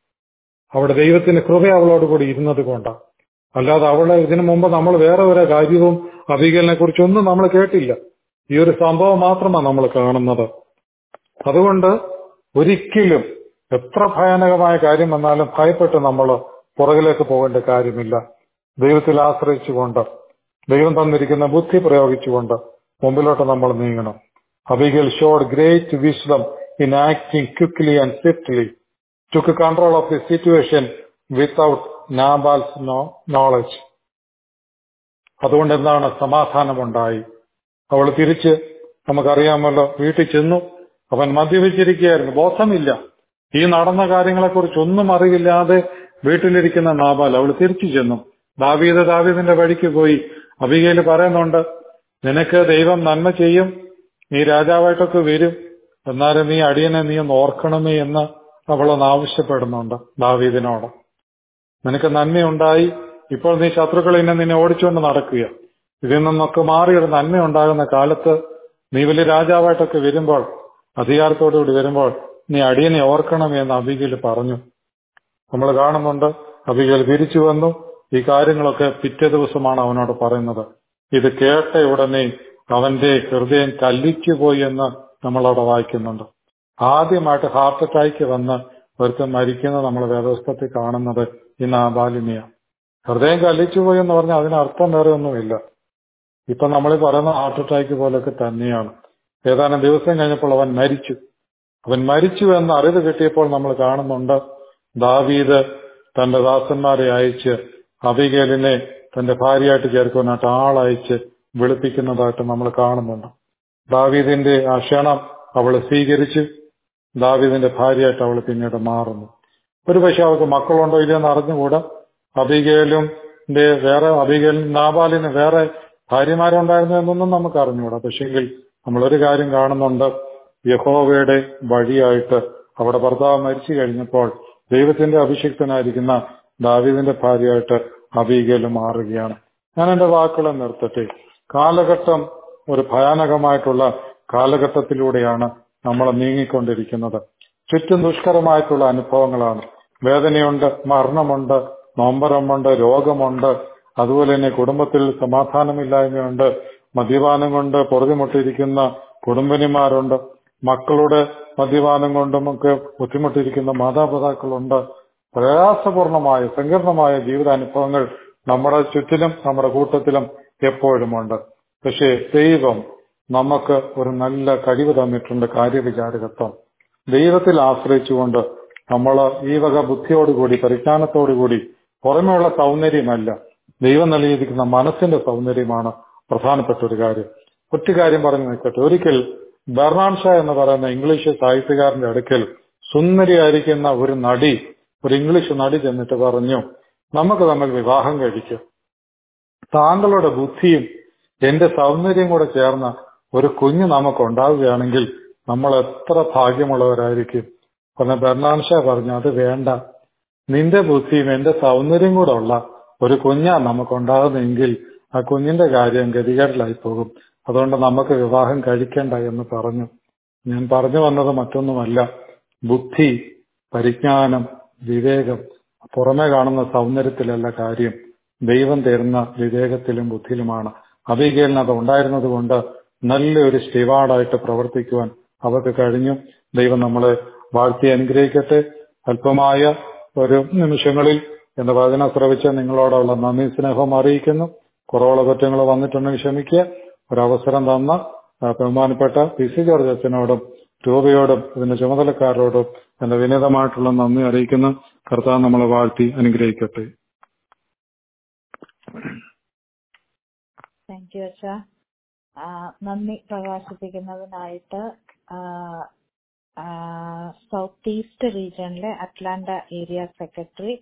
അവിടെ ദൈവത്തിന്റെ കൃപ അവളോട് കൂടി ഇരുന്നത് കൊണ്ട് അല്ലാതെ അവളെ ഇതിനു മുമ്പ് നമ്മൾ വേറെ ഒരു കാര്യവും അബികലിനെ കുറിച്ചൊന്നും നമ്മൾ കേട്ടില്ല ഈ ഒരു സംഭവം മാത്രമാണ് നമ്മൾ കാണുന്നത് അതുകൊണ്ട് ഒരിക്കലും എത്ര ഭയാനകമായ കാര്യം വന്നാലും ഭയപ്പെട്ട് നമ്മൾ പുറകിലേക്ക് പോകേണ്ട കാര്യമില്ല ദൈവത്തിൽ ആശ്രയിച്ചുകൊണ്ട് ദൈവം തന്നിരിക്കുന്ന ബുദ്ധി പ്രയോഗിച്ചുകൊണ്ട് മുമ്പിലോട്ട് നമ്മൾ നീങ്ങണം Abigail showed great wisdom in acting quickly and swiftly took control of the situation without Nabal's knowledge അതുകൊണ്ട് എന്താണ് സമാധാനമുണ്ടായി അവൾ തിരിച്ച് നമുക്കറിയാമല്ലോ വീട്ടിൽ ചെന്നു അവൻ മദ്യപിച്ചിരിക്കുകയായിരുന്നു ബോധമില്ല ഈ നടന്ന കാര്യങ്ങളെക്കുറിച്ച് ഒന്നും അറിവില്ലാതെ വീട്ടിലിരിക്കുന്ന നാബാൽ അവൾ തിരിച്ചു ചെന്നു ദാവീദ് ദാവീദിന്റെ വഴിക്ക് പോയി അബികയിൽ പറയുന്നുണ്ട് നിനക്ക് ദൈവം നന്മ ചെയ്യും നീ രാജാവായിട്ടൊക്കെ വരും എന്നാലും നീ അടിയനെ നീ ഒന്ന് ഓർക്കണമേ എന്ന് അവളൊന്ന് ആവശ്യപ്പെടുന്നുണ്ട് ദാവീദിനോട് നിനക്ക് നന്മയുണ്ടായി ഇപ്പോൾ നീ ശത്രുക്കൾ ഇന്നെ നിന്നെ ഓടിച്ചുകൊണ്ട് നടക്കുക ഇതിൽ നിന്നൊക്കെ മാറി ഒരു നന്മ ഉണ്ടാകുന്ന കാലത്ത് നീ വലിയ രാജാവായിട്ടൊക്കെ വരുമ്പോൾ അധികാരത്തോടുകൂടി വരുമ്പോൾ നീ അടിയനെ ഓർക്കണം എന്ന് അബികയിൽ പറഞ്ഞു നമ്മൾ കാണുന്നുണ്ട് അബികയിൽ തിരിച്ചു വന്നു ഈ കാര്യങ്ങളൊക്കെ പിറ്റേ ദിവസമാണ് അവനോട് പറയുന്നത് ഇത് കേട്ട ഉടനെ അവന്റെ ഹൃദയം കല്ലിച്ചുപോയി എന്ന് നമ്മളവിടെ വായിക്കുന്നുണ്ട് ആദ്യമായിട്ട് ഹാർട്ട് അറ്റാക്ക് വന്ന് ഒരുത്തൻ മരിക്കുന്നത് നമ്മൾ വേദപുസ്തകത്തിൽ കാണുന്നത് ഈ നാബാലിനെയാണ് ഹൃദയം കല്ലിച്ചുപോയി എന്ന് പറഞ്ഞാൽ അതിനർത്ഥം വേറെ ഒന്നുമില്ല ഇപ്പൊ നമ്മൾ പറയുന്ന ഹാർട്ട് അറ്റാക്ക് പോലൊക്കെ തന്നെയാണ് ഏതാനും ദിവസം കഴിഞ്ഞപ്പോൾ അവൻ മരിച്ചു അവൻ മരിച്ചു എന്ന അറിവ് കിട്ടിയപ്പോൾ നമ്മൾ കാണുന്നുണ്ട് ദാവീദ് തന്റെ ദാസന്മാരെ അയച്ച് അബിഗേലിനെ തന്റെ ഭാര്യയായിട്ട് ചേർക്കുവാനായിട്ട് ആളയച്ച് വിളിപ്പിക്കുന്നതായിട്ട് നമ്മൾ കാണുന്നുണ്ട് ദാവീദിന്റെ ആ ക്ഷണം അവൾ സ്വീകരിച്ചു ദാവീദിന്റെ ഭാര്യയായിട്ട് അവൾ പിന്നീട് മാറുന്നു ഒരുപക്ഷെ അവൾക്ക് മക്കളുണ്ടോ ഇല്ലയെന്ന് അറിഞ്ഞുകൂടാ അബിഗേലും വേറെ അബിഗേലും നാബാലിന് വേറെ ഭാര്യമാരുണ്ടായിരുന്നു എന്നൊന്നും നമുക്ക് അറിഞ്ഞുകൂടാ പക്ഷെങ്കിൽ നമ്മളൊരു കാര്യം കാണുന്നുണ്ട് യഹോവയുടെ വഴിയായിട്ട് അവിടെ ഭർത്താവ് മരിച്ചു കഴിഞ്ഞപ്പോൾ ദൈവത്തിന്റെ അഭിഷിക്തനായിരിക്കുന്ന ദാവീദിന്റെ ഭാര്യയായിട്ട് അബീഗേല് മാറുകയാണ് ഞാൻ എന്റെ വാക്കുകളെ നിർത്തട്ടെ കാലഘട്ടം ഒരു ഭയാനകമായിട്ടുള്ള കാലഘട്ടത്തിലൂടെയാണ് നമ്മൾ നീങ്ങിക്കൊണ്ടിരിക്കുന്നത് ചുറ്റും ദുഷ്കരമായിട്ടുള്ള അനുഭവങ്ങളാണ് വേദനയുണ്ട് മരണമുണ്ട് നൊമ്പരമുണ്ട് രോഗമുണ്ട് അതുപോലെ തന്നെ കുടുംബത്തിൽ സമാധാനമില്ലായ്മയുണ്ട് മദ്യപാനം കൊണ്ട് പൊറുതിമുട്ടിയിരിക്കുന്ന കുടുംബനിമാരുണ്ട് മക്കളുടെ മദ്യപാനം കൊണ്ടും ഒക്കെ ബുദ്ധിമുട്ടിരിക്കുന്ന മാതാപിതാക്കളുണ്ട് പ്രയാസപൂർണമായ സങ്കീർണമായ ജീവിതാനുഭവങ്ങൾ നമ്മുടെ ചുറ്റിലും നമ്മുടെ കൂട്ടത്തിലും എപ്പോഴുമുണ്ട് പക്ഷേ ദൈവം നമുക്ക് ഒരു നല്ല കഴിവ് തന്നിട്ടുണ്ട് കാര്യവിചാരകത്വം ദൈവത്തിൽ ആശ്രയിച്ചുകൊണ്ട് നമ്മൾ ഈ വക ബുദ്ധിയോടുകൂടി പരിജ്ഞാനത്തോടുകൂടി പുറമെയുള്ള സൗന്ദര്യമല്ല ദൈവം നൽകിയിരിക്കുന്ന മനസ്സിന്റെ സൗന്ദര്യമാണ് പ്രധാനപ്പെട്ട ഒരു കാര്യം ഒറ്റ കാര്യം പറഞ്ഞു നിൽക്കട്ടെ ഒരിക്കൽ ബെർണാഡ് ഷാ എന്ന് പറയുന്ന ഇംഗ്ലീഷ് സാഹിത്യകാരന്റെ അടുക്കൽ സുന്ദരിയായിരിക്കുന്ന ഒരു നടി ഒരു ഇംഗ്ലീഷ് നടി ചെന്നിട്ട് പറഞ്ഞു നമുക്ക് തമ്മിൽ വിവാഹം കഴിക്കും താങ്കളുടെ ബുദ്ധിയും എന്റെ സൗന്ദര്യം കൂടെ ചേർന്ന ഒരു കുഞ്ഞ് നമുക്ക് ഉണ്ടാവുകയാണെങ്കിൽ നമ്മൾ എത്ര ഭാഗ്യമുള്ളവരായിരിക്കും പറഞ്ഞ ബെർണാഡ് ഷാ പറഞ്ഞു അത് വേണ്ട നിന്റെ ബുദ്ധിയും എന്റെ സൗന്ദര്യം കൂടെ ഉള്ള ഒരു കുഞ്ഞാ നമുക്കുണ്ടാകുന്നെങ്കിൽ ആ കുഞ്ഞിന്റെ കാര്യം ഗതികേടിലായി പോകും അതുകൊണ്ട് നമുക്ക് വിവാഹം കഴിക്കണ്ട എന്ന് പറഞ്ഞു ഞാൻ പറഞ്ഞു വന്നത് മറ്റൊന്നുമല്ല ബുദ്ധി പരിജ്ഞാനം വിവേകം പുറമെ കാണുന്ന സൗന്ദര്യത്തിലല്ല കാര്യം ദൈവം തരുന്ന വിവേകത്തിലും ബുദ്ധിയിലുമാണ് അബിഗേലിന് അത് ഉണ്ടായിരുന്നത് കൊണ്ട് നല്ലൊരു സ്റ്റിവാർഡായിട്ട് പ്രവർത്തിക്കുവാൻ അവർക്ക് കഴിഞ്ഞു ദൈവം നമ്മളെ വാഴ്ത്തി അനുഗ്രഹിക്കട്ടെ അല്പമായ ഒരു നിമിഷങ്ങളിൽ എന്റെ വചനം ശ്രവിച്ച നിങ്ങളോടുള്ള നന്ദി സ്നേഹം അറിയിക്കുന്നു കുറവുള്ള കുറ്റങ്ങൾ വന്നിട്ടുണ്ടെങ്കിൽ ക്ഷമിക്കുക ഒരവസരം തന്ന ബഹുമാനപ്പെട്ട പി സി ജോർജ് അച്ഛനോടും രൂപയോടും ഇതിന്റെ ചുമതലക്കാരോടും എന്റെ വിനീതമായിട്ടുള്ള നന്ദി അറിയിക്കുന്നു കർത്താവ് നമ്മളെ വാഴ്ത്തി അനുഗ്രഹിക്കട്ടെ താങ്ക് യു അച്ഛ നന്ദി പ്രകാശിപ്പിക്കുന്നതിനായിട്ട് സൗത്ത് ഈസ്റ്റ് റീജിയനിലെ അറ്റ്ലാന്റ ഏരിയ സെക്രട്ടറി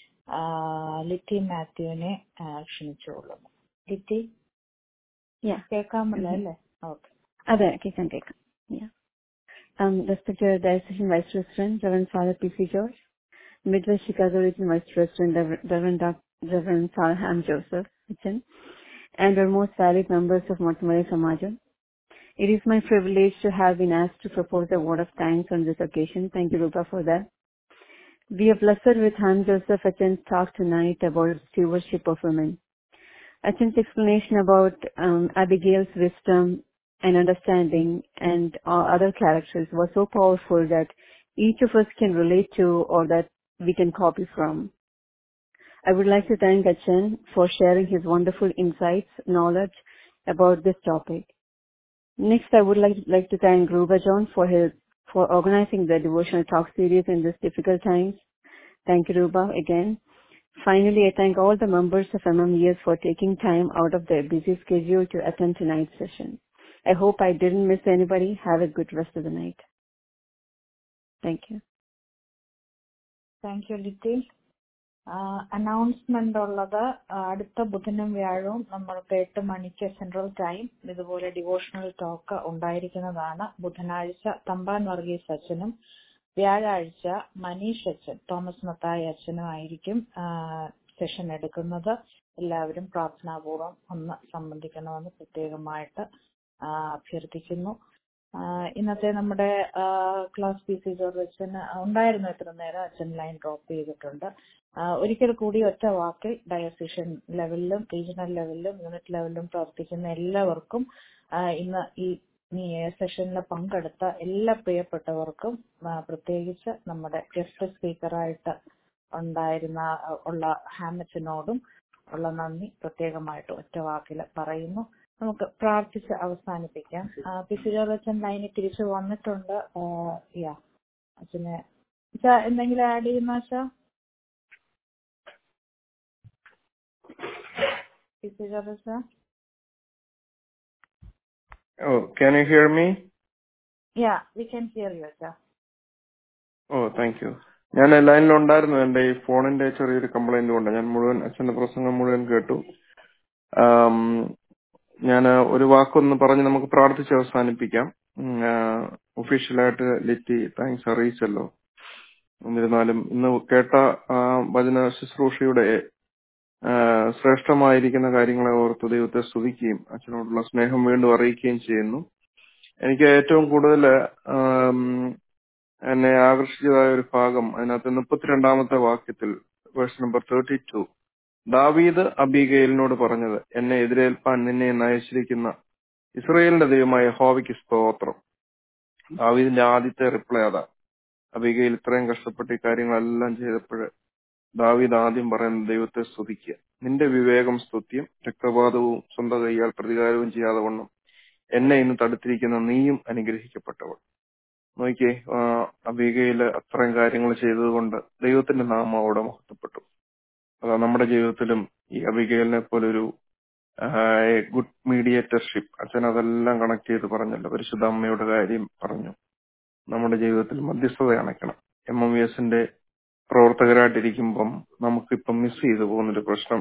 ലിറ്റി മാത്യുവിനെ ക്ഷണിച്ചുകൊള്ളുന്നു ലിറ്റി Yeah. കേൾക്കാമല്ലോ അല്ലേ ഓക്കെ അതെ കേൾക്കാം കേൾക്കാം Yeah. Um, respected Diocesan Vice President, Reverend Father P.C. George, Midwest Chicago Region Vice President, Rever- Reverend, Doc- Reverend Father Ham Joseph Hitchin, and our most valued members of Montgomery Samajam. It is my privilege to have been asked to propose a word of thanks on this occasion. Thank you, Rupa, for that. We are blessed with Ham Joseph Hitchin's talk tonight about stewardship of women. Achin's explanation about um, Abigail's wisdom and understanding and uh, other characters was so powerful that each of us can relate to or that we can copy from. I would like to thank Achin for sharing his wonderful insights, knowledge about this topic. Next, I would like, like to thank Ruba John for his for organizing the devotional talk series in this difficult times. Thank you, Ruba, again. Finally, I thank all the members of MMES for taking time out of their busy schedule to attend tonight's session. I hope I didn't miss anybody. Have a good rest of the night. Thank you. Thank you Litty announcement ഉള്ളത് ആ, അടുത്ത ബുധനും വ്യാഴവും നമ്മൾക്ക് എട്ട് മണിക്ക് central time ഇതുപോലെ devotional talk ഉണ്ടായിരിക്കുന്നതാണ് ബുധനാഴ്ച തമ്പാൻ വർഗീസ് അച്ഛനും വ്യാഴാഴ്ച മനീഷ് അച്ഛൻ തോമസ് മത്തായി അച്ഛനും ആയിരിക്കും സെഷൻ എടുക്കുന്നത് എല്ലാവരും പ്രാർത്ഥനാപൂർവ്വം ഒന്ന് സംബന്ധിക്കണമെന്ന് പ്രത്യേകമായിട്ട് ആ, അഭ്യർത്ഥിക്കുന്നു ആ, ഇന്നത്തെ നമ്മുടെ ക്ലാസ് പി സി ജോർജ് അച്ഛൻ ഉണ്ടായിരുന്നു ഇത്ര നേരം അച്ഛൻ ലൈൻ ഡ്രോപ്പ് ചെയ്തിട്ടുണ്ട് ആ, ഒരിക്കൽ കൂടി ഒറ്റ വാക്കിൽ ഡയസിഷൻ ലെവലിലും റീജിയണൽ ലെവലിലും യൂണിറ്റ് ലെവലിലും പ്രവർത്തിക്കുന്ന എല്ലാവർക്കും ആ, ഇന്ന് ഈ ഈ സെഷനിൽ പങ്കെടുത്ത എല്ലാ പ്രിയപ്പെട്ടവർക്കും ആ, പ്രത്യേകിച്ച് നമ്മുടെ ഗസ്റ്റ് സ്പീക്കറായിട്ട് ഉണ്ടായിരുന്ന ആ, ഉള്ള ഹാമച്ചനോടും ഉള്ള നന്ദി പ്രത്യേകമായിട്ട് ഒറ്റ വാക്കിൽ പറയുന്നു നമുക്ക് പ്രാർത്ഥിച്ച് അവസാനിപ്പിക്കാം ആ, പി സി ജോർജൻ ലൈനിൽ തിരിച്ചു വന്നിട്ടുണ്ട് ആ, യാ അച്ഛന് അച്ഛാ എന്തെങ്കിലും ആഡ് ചെയ്യുന്ന അച്ഛാ P C George Oh, can you hear me? Yeah we can hear you അച്ഛാ ഓ താങ്ക് യു ഞാൻ ലൈനിൽ ഉണ്ടായിരുന്നു എന്റെ ഈ ഫോണിന്റെ ചെറിയൊരു കംപ്ലൈന്റ് കൊണ്ട് ഞാൻ മുഴുവൻ അച്ഛന്റെ പ്രസംഗം മുഴുവൻ കേട്ടു ഞാൻ ഒരു വാക്കൊന്ന് പറഞ്ഞ് നമുക്ക് പ്രാർത്ഥിച്ച് അവസാനിപ്പിക്കാം ഒഫീഷ്യലായിട്ട് ലിറ്റി താങ്ക്സ് അറിയിച്ചല്ലോ എന്നിരുന്നാലും ഇന്ന് കേട്ട ആ, വചന ശുശ്രൂഷയുടെ ആ, ശ്രേഷ്ഠമായിരിക്കുന്ന കാര്യങ്ങളെ ഓർത്ത് ദൈവത്തെ സ്തുതിക്കുകയും അച്ഛനോടുള്ള സ്നേഹം വീണ്ടും അറിയിക്കുകയും ചെയ്യുന്നു എനിക്ക് ഏറ്റവും കൂടുതൽ എന്നെ ആകർഷിച്ചതായ ഒരു ഭാഗം അതിനകത്ത് മുപ്പത്തിരണ്ടാമത്തെ വാക്യത്തിൽ വേഴ്സ് നമ്പർ തേർട്ടി ടു ദാവീദ് അബീഗയിലിനോട് പറഞ്ഞത് എന്നെ എതിരേൽപ്പാൻ നിന്നെ നയിച്ചിരിക്കുന്ന ഇസ്രയേലിന്റെ ദൈവമായ ഹോവയ്ക്ക് സ്തോത്രം ദാവീദിന്റെ ആദ്യത്തെ റിപ്ലൈ അതാ അബികയിൽ ഇത്രയും കഷ്ടപ്പെട്ട് ഈ കാര്യങ്ങളെല്ലാം ചെയ്തപ്പോൾ ദാവീദ് ആദ്യം പറയുന്നത് ദൈവത്തെ സ്തുതിക്കുക നിന്റെ വിവേകം സ്തുത്യം രക്തപാതവും സ്വന്തം കൈയാൽ പ്രതികാരവും ചെയ്യാതെ വണ്ണം എന്നെ ഇന്ന് തടുത്തിരിക്കുന്ന നീയും അനുഗ്രഹിക്കപ്പെട്ടവൾ നോക്കിയേ അബികയില് അത്രയും കാര്യങ്ങൾ ചെയ്തതുകൊണ്ട് ദൈവത്തിന്റെ നാമം അവിടെ മഹത്വപ്പെട്ടു അതാ നമ്മുടെ ജീവിതത്തിലും ഈ അബികയിലിനെ പോലൊരു ഗുഡ് മീഡിയേറ്റർഷിപ്പ് അച്ഛൻ അതെല്ലാം കണക്ട് ചെയ്ത് പറഞ്ഞല്ലോ പരിശുദ്ധ അമ്മയുടെ കാര്യം പറഞ്ഞു നമ്മുടെ ജീവിതത്തിൽ മധ്യസ്ഥത അണയ്ക്കണം എം എം വി എസിന്റെ പ്രവർത്തകരായിട്ടിരിക്കുമ്പം നമുക്കിപ്പം മിസ് ചെയ്തു പോകുന്നൊരു പ്രശ്നം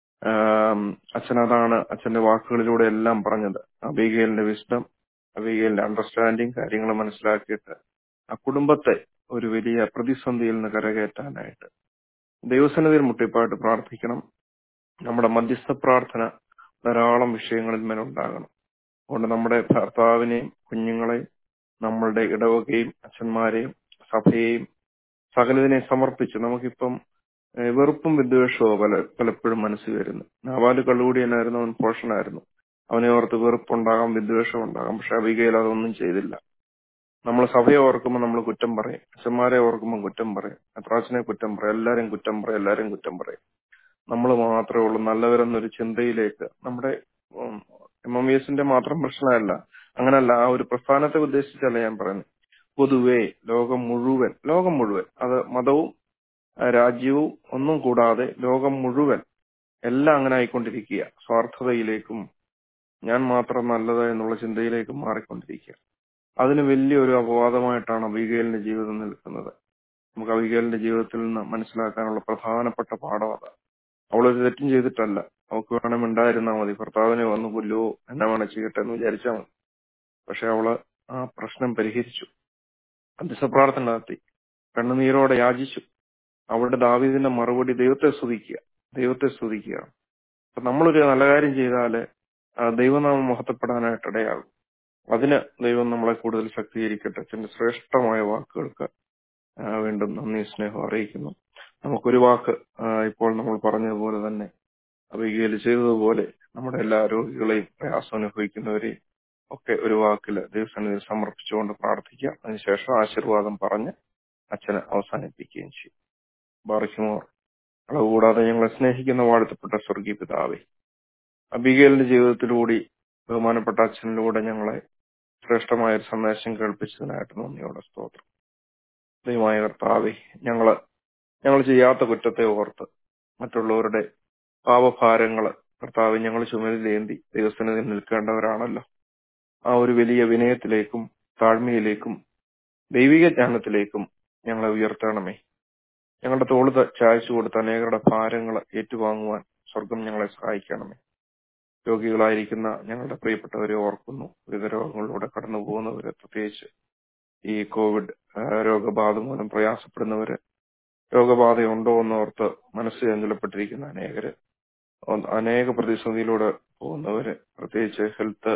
അച്ഛൻ അതാണ് അച്ഛന്റെ വാക്കുകളിലൂടെ എല്ലാം പറഞ്ഞത് അബികയിലിന്റെ വിസ്ഡം അബികയിലിന്റെ അണ്ടർസ്റ്റാൻഡിങ് കാര്യങ്ങൾ മനസ്സിലാക്കിയിട്ട് ആ കുടുംബത്തെ ഒരു വലിയ പ്രതിസന്ധിയിൽ നിന്ന് കരകയറ്റാനായിട്ട് ദൈവസന്നിധിയിൽ മുട്ടിപ്പായിട്ട് പ്രാർത്ഥിക്കണം നമ്മുടെ മധ്യസ്ഥ പ്രാർത്ഥന ധാരാളം വിഷയങ്ങളിൽ മേലുണ്ടാകണം അതുകൊണ്ട് നമ്മുടെ ഭർത്താവിനെയും കുഞ്ഞുങ്ങളെയും നമ്മളുടെ ഇടവകയും അച്ഛന്മാരെയും സഭയെയും സകലതിനെ സമർപ്പിച്ച് നമുക്കിപ്പം വെറുപ്പും വിദ്വേഷവും പല പലപ്പോഴും മനസ്സിൽ വരുന്നു നാവാല് കള്ളുകൂടിയനായിരുന്നു അവൻ പോഷനായിരുന്നു അവനെ ഓർത്ത് വെറുപ്പുണ്ടാകാം വിദ്വേഷം ഉണ്ടാകാം പക്ഷെ അബികയിൽ അതൊന്നും ചെയ്തില്ല നമ്മൾ സഭയെ ഓർക്കുമ്പോൾ നമ്മൾ കുറ്റം പറയും അച്ഛന്മാരെ ഓർക്കുമ്പോൾ കുറ്റം പറയും അത്രാച്ചനെ കുറ്റം പറയും എല്ലാരും കുറ്റം പറയും എല്ലാരും കുറ്റം പറയും നമ്മൾ മാത്രമേ ഉള്ളൂ നല്ലവരെന്നൊരു ചിന്തയിലേക്ക് നമ്മുടെ എം എം എസിന്റെ മാത്രം പ്രശ്നമല്ല അങ്ങനല്ല ആ ഒരു പ്രസ്ഥാനത്തെ ഉദ്ദേശിച്ചല്ല ഞാൻ പറയുന്നത് പൊതുവെ ലോകം മുഴുവൻ ലോകം മുഴുവൻ അത് മതവും രാജ്യവും ഒന്നും കൂടാതെ ലോകം മുഴുവൻ എല്ലാം അങ്ങനെ ആയിക്കൊണ്ടിരിക്കുക സ്വാർത്ഥതയിലേക്കും ഞാൻ മാത്രം നല്ലത് എന്നുള്ള ചിന്തയിലേക്കും മാറിക്കൊണ്ടിരിക്കുക അതിന് വലിയൊരു അപവാദമായിട്ടാണ് അബിഗേലിന്റെ ജീവിതം നിൽക്കുന്നത് നമുക്ക് അബിഗേലിന്റെ ജീവിതത്തിൽ നിന്ന് മനസ്സിലാക്കാനുള്ള പ്രധാനപ്പെട്ട പാഠം അതാണ് അവളൊരു തെറ്റും ചെയ്തിട്ടല്ല അവൾക്ക് വേണം ഉണ്ടായിരുന്നാൽ മതി ഭർത്താവിനെ വന്ന് കൊല്ലുവോ എന്നെ വേണം ചെയ്യട്ടെ എന്ന് വിചാരിച്ചാൽ മതി പക്ഷെ അവള് ആ പ്രശ്നം പരിഹരിച്ചു അധ്യസപ്രാർത്ഥന നടത്തി കണ്ണുനീരോടെ യാചിച്ചു അവളുടെ ദാവീദിന്റെ മറുപടി ദൈവത്തെ സ്തുതിക്കുക ദൈവത്തെ സ്തുതിക്കുക അപ്പൊ നമ്മളൊരു നല്ല കാര്യം ചെയ്താല് ദൈവനാമം മഹത്വപ്പെടാനായിട്ട് ഇടയാകും അതിന് ദൈവം നമ്മളെ കൂടുതൽ ശക്തീകരിക്കട്ടെ അച്ഛന്റെ ശ്രേഷ്ഠമായ വാക്കുകൾക്ക് വീണ്ടും നന്ദി സ്നേഹം അറിയിക്കുന്നു നമുക്കൊരു വാക്ക് ഇപ്പോൾ നമ്മൾ പറഞ്ഞതുപോലെ തന്നെ അബികയിൽ ചെയ്തതുപോലെ നമ്മുടെ എല്ലാ രോഗികളെയും പ്രയാസം അനുഭവിക്കുന്നവരെയും ഒക്കെ ഒരു വാക്കില് ദൈവസന്നിധിയിൽ സമർപ്പിച്ചുകൊണ്ട് പ്രാർത്ഥിക്കുക അതിനുശേഷം ആശീർവാദം പറഞ്ഞ് അച്ഛനെ അവസാനിപ്പിക്കുകയും ചെയ്യും ബാറിക്കുമോർ കൂടാതെ ഞങ്ങളെ സ്നേഹിക്കുന്ന വാഴ്ത്തപ്പെട്ട സ്വർഗീയ പിതാവേ അബികേലിന്റെ ജീവിതത്തിലൂടി ബഹുമാനപ്പെട്ട അച്ഛനിലൂടെ ഞങ്ങളെ ശ്രേഷ്ഠമായ ഒരു സന്ദേശം കേൾപ്പിച്ചതിനായിട്ട് നന്ദിയോടെ സ്തോത്രം ദൈവമായ കർത്താവെ ഞങ്ങള് ഞങ്ങൾ ചെയ്യാത്ത കുറ്റത്തെ ഓർത്ത് മറ്റുള്ളവരുടെ പാപഭാരങ്ങള് കർത്താവ് ഞങ്ങൾ ചുമലിലേന്തി ദൈവസന്നിധിയിൽ നിൽക്കേണ്ടവരാണല്ലോ ആ ഒരു വലിയ വിനയത്തിലേക്കും താഴ്മയിലേക്കും ദൈവിക ജ്ഞാനത്തിലേക്കും ഞങ്ങളെ ഉയർത്തണമേ ഞങ്ങളുടെ തോള് ചായച്ചു കൊടുത്ത അനേകരുടെ ഭാരങ്ങൾ ഏറ്റുവാങ്ങുവാൻ സ്വർഗം ഞങ്ങളെ സഹായിക്കണമേ രോഗികളായിരിക്കുന്ന ഞങ്ങളുടെ പ്രിയപ്പെട്ടവരെ ഓർക്കുന്നു വിവിധ രോഗങ്ങളിലൂടെ കടന്നു പോകുന്നവര് പ്രത്യേകിച്ച് ഈ കോവിഡ് രോഗബാധ മൂലം പ്രയാസപ്പെടുന്നവര് രോഗബാധയുണ്ടോ എന്നോർത്ത് മനസ്സ് ചഞ്ചലപ്പെട്ടിരിക്കുന്ന അനേകര് അനേക പ്രതിസന്ധിയിലൂടെ പോകുന്നവര് പ്രത്യേകിച്ച് ഹെൽത്ത്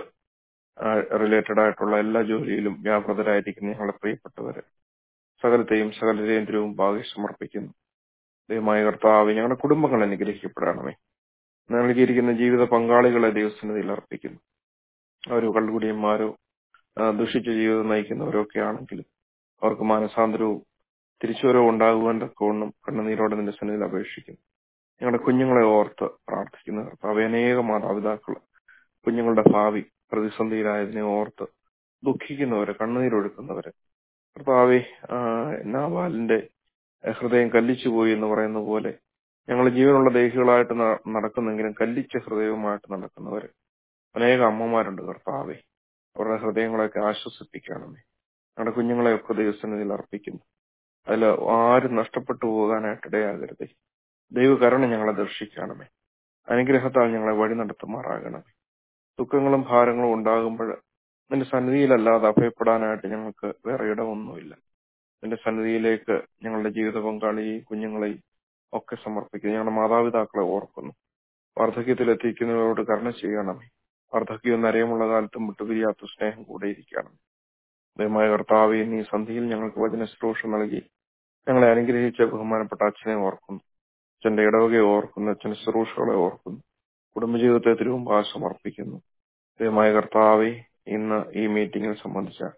റിലേറ്റഡ് ആയിട്ടുള്ള എല്ലാ ജോലിയിലും വ്യാപൃതരായിരിക്കുന്ന ഞങ്ങളുടെ പ്രിയപ്പെട്ടവര് സകലത്തെയും സകലരേന്ദ്രവും ഭാഗ്യ സമർപ്പിക്കുന്നു ദൈവമായ കർത്താവ് ഞങ്ങളുടെ കുടുംബങ്ങൾ അനുഗ്രഹിക്കപ്പെടണമേ നൽകിയിരിക്കുന്ന ജീവിത പങ്കാളികളെ ദൈവസന്നിധിയിൽ അർപ്പിക്കുന്നു അവരോ കള്ളുകുടിയന്മാരോ ദുഷിച്ച ജീവിതം നയിക്കുന്നവരോ ഒക്കെ ആണെങ്കിലും അവർക്ക് മാനസാന്തരവും തിരിച്ചുവരവും ഉണ്ടാകുവാൻ തക്കവണ്ണം കണ്ണുനീരോടെ നിന്റെ സന്നിധിയിൽ അപേക്ഷിക്കുന്നു ഞങ്ങളുടെ കുഞ്ഞുങ്ങളെ ഓർത്ത് പ്രാർത്ഥിക്കുന്ന കർത്താവ് അനേക മാതാപിതാക്കൾ കുഞ്ഞുങ്ങളുടെ ഭാവി പ്രതിസന്ധിയിലായതിനെ ഓർത്ത് ദുഃഖിക്കുന്നവര് കണ്ണുനീരൊഴുക്കുന്നവര് കർത്താവെ നാവാലിന്റെ ഹൃദയം കല്ലിച്ചുപോയി എന്ന് പറയുന്ന പോലെ ഞങ്ങൾ ജീവനുള്ള ദേഹികളായിട്ട് നടക്കുന്നെങ്കിലും കല്ലിച്ച ഹൃദയവുമായിട്ട് നടക്കുന്നവര് അനേക അമ്മമാരുണ്ട് കർത്താവെ അവരുടെ ഹൃദയങ്ങളെയൊക്കെ ആശ്വസിപ്പിക്കണമേ ഞങ്ങളുടെ കുഞ്ഞുങ്ങളെയൊക്കെ ദൈവസന്നിധിയിൽ അർപ്പിക്കുന്നു അതിൽ ആരും നഷ്ടപ്പെട്ടു പോകാനായിട്ട് ഇടയാകരുതേ ദൈവകരുണ ഞങ്ങളെ ദർശിക്കണമേ അനുഗ്രഹത്താൽ ഞങ്ങളെ വഴി നടത്തുമാറാകണമേ ദുഃഖങ്ങളും ഭാരങ്ങളും ഉണ്ടാകുമ്പോൾ നിന്റെ സന്നിധിയിലല്ലാതെ അഭയപ്പെടാനായിട്ട് ഞങ്ങൾക്ക് വേറെ ഇടമൊന്നുമില്ല നിന്റെ സന്നിധിയിലേക്ക് ഞങ്ങളുടെ ജീവിത പങ്കാളിയെയും കുഞ്ഞുങ്ങളെയും ഒക്കെ സമർപ്പിക്കുന്നു ഞങ്ങളുടെ മാതാപിതാക്കളെ ഓർക്കുന്നു വാർദ്ധക്യത്തിൽ എത്തിക്കുന്നവരോട് കരുണ ചെയ്യണമേ വാർദ്ധക്യം നരയമുള്ള കാലത്തും വിട്ടുപിരിയാത്ത സ്നേഹം കൂടെ ഇരിക്കണം ദയമായ കർത്താവെ നീ സന്ധിയിൽ ഞങ്ങൾക്ക് വചന ശുശ്രൂഷ നൽകി ഞങ്ങളെ അനുഗ്രഹിച്ച ബഹുമാനപ്പെട്ട അച്ഛനെ ഓർക്കുന്നു അച്ഛന്റെ ഇടവകയെ ഓർക്കുന്നു അച്ഛന്റെ ശുശ്രൂഷകളെ ഓർക്കുന്നു കുടുംബജീവിതത്തെ തിരുവുമ്പാ സമർപ്പിക്കുന്നു ദയമായ കർത്താവെ ഇന്ന് ഈ മീറ്റിംഗിൽ സംബന്ധിച്ച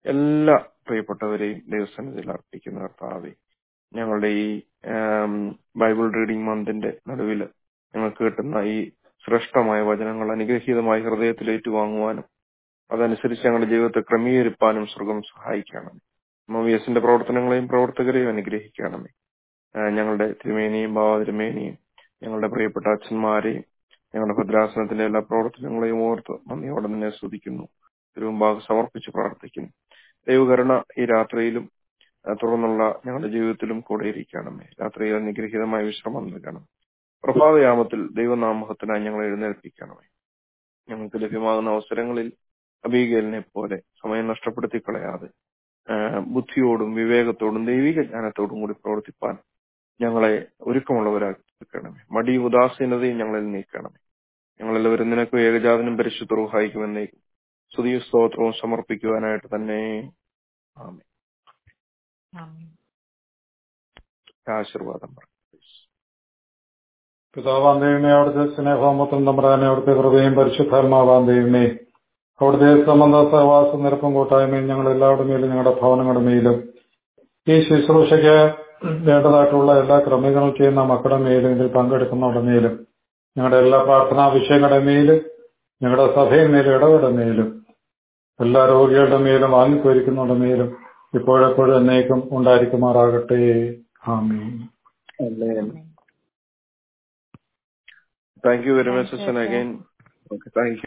എല്ലാ പ്രിയപ്പെട്ടവരെയും ദൈവസന്നിധിയിൽ അർപ്പിക്കുന്ന കർത്താവെ ഞങ്ങളുടെ ഈ ആം, ബൈബിൾ റീഡിംഗ് മന്തിന്റെ നടുവിൽ ഞങ്ങൾക്ക് കിട്ടുന്ന ഈ ശ്രേഷ്ഠമായ വചനങ്ങൾ അനുഗ്രഹീതമായ ഹൃദയത്തിൽ ഏറ്റുവാങ്ങുവാനും അതനുസരിച്ച് ഞങ്ങളുടെ ജീവിതത്തെ ക്രമീകരിപ്പാനും സ്വർഗം സഹായിക്കണം എസിന്റെ പ്രവർത്തനങ്ങളെയും പ്രവർത്തകരെയും അനുഗ്രഹിക്കണമേ ആ, ഞങ്ങളുടെ തിരുമേനിയും ഭാവ തിരുമേനിയും ഞങ്ങളുടെ പ്രിയപ്പെട്ട അച്ഛന്മാരെയും ഞങ്ങളുടെ ഭദ്രാസനത്തിന്റെ എല്ലാ പ്രവർത്തനങ്ങളെയും ഓർത്ത് നന്ദിയോടെ തന്നെ സ്തുതിക്കുന്നു തിരുമുമ്പാകെ സമർപ്പിച്ച് പ്രാർത്ഥിക്കുന്നു ദൈവകരുണ ഈ രാത്രിയിലും ആ, തുടർന്നുള്ള ഞങ്ങളുടെ ജീവിതത്തിലും കൂടെ ഇരിക്കണമേ രാത്രിയിൽ അനുഗ്രഹീതമായ വിശ്രമം നൽകണം പ്രഭാതയാമത്തിൽ ദൈവനാമഹത്തിനായി ഞങ്ങളെ എഴുന്നേൽപ്പിക്കണമേ ഞങ്ങൾക്ക് ലഭ്യമാകുന്ന അവസരങ്ങളിൽ അബീഗലിനെ പോലെ സമയം നഷ്ടപ്പെടുത്തി കളയാതെ ആ, ബുദ്ധിയോടും വിവേകത്തോടും ദൈവിക ജ്ഞാനത്തോടും കൂടി പ്രവർത്തിപ്പാൻ ഞങ്ങളെ ഒരുക്കമുള്ളവരാക്കി തീർക്കണമേ മടിയും ഉദാസീനതയും ഞങ്ങളിൽ നീക്കണമേ ഞങ്ങളെല്ലാവരും നിനക്കും ഏകജാതനും പരിശുദ്ധ റൂഹായിക്കുമെന്നേക്കും സ്തുതിയും സ്തോത്രവും സമർപ്പിക്കുവാനായിട്ട് തന്നെ ആമേ ആമേൻ. ആശീർവാദം പറ പിതാവാം ദൈവമേ അവിടുത്തെ സ്നേഹോമത്രം തമ്പ്രാനെ അവിടുത്തെ ഹൃദയം പരിശുദ്ധാത്മാവാം ദൈവമേ അവിടുത്തെ സംബന്ധ സഹവാസ നിരപ്പും കൂട്ടായ്മയും ഞങ്ങൾ എല്ലാവരുടെ മേലും ഞങ്ങളുടെ ഭവനങ്ങളുടെ മേലും ഈ ശുശ്രൂഷയ്ക്ക് വേണ്ടതായിട്ടുള്ള എല്ലാ ക്രമീകരണം ചെയ്യുന്ന മക്കളുടെ മേലും ഇതിൽ പങ്കെടുക്കുന്നവരുടെ മേലും ഞങ്ങളുടെ എല്ലാ പ്രാർത്ഥനാ വിഷയങ്ങളുടെ മേലും ഞങ്ങളുടെ സഭയിൽ മേലും ഇടപെട മേലും എല്ലാ രോഗികളുടെ മേലും വാങ്ങിപ്പോയിരിക്കുന്നവരുടെ മേലും ഇപ്പോഴെപ്പോഴും എന്നേക്കും ഉണ്ടായിരിക്കുമാറാകട്ടെ ആമീൻ ആമേൻ. Thank you very Thank much you, അച്ഛൻ sir. Again okay thank U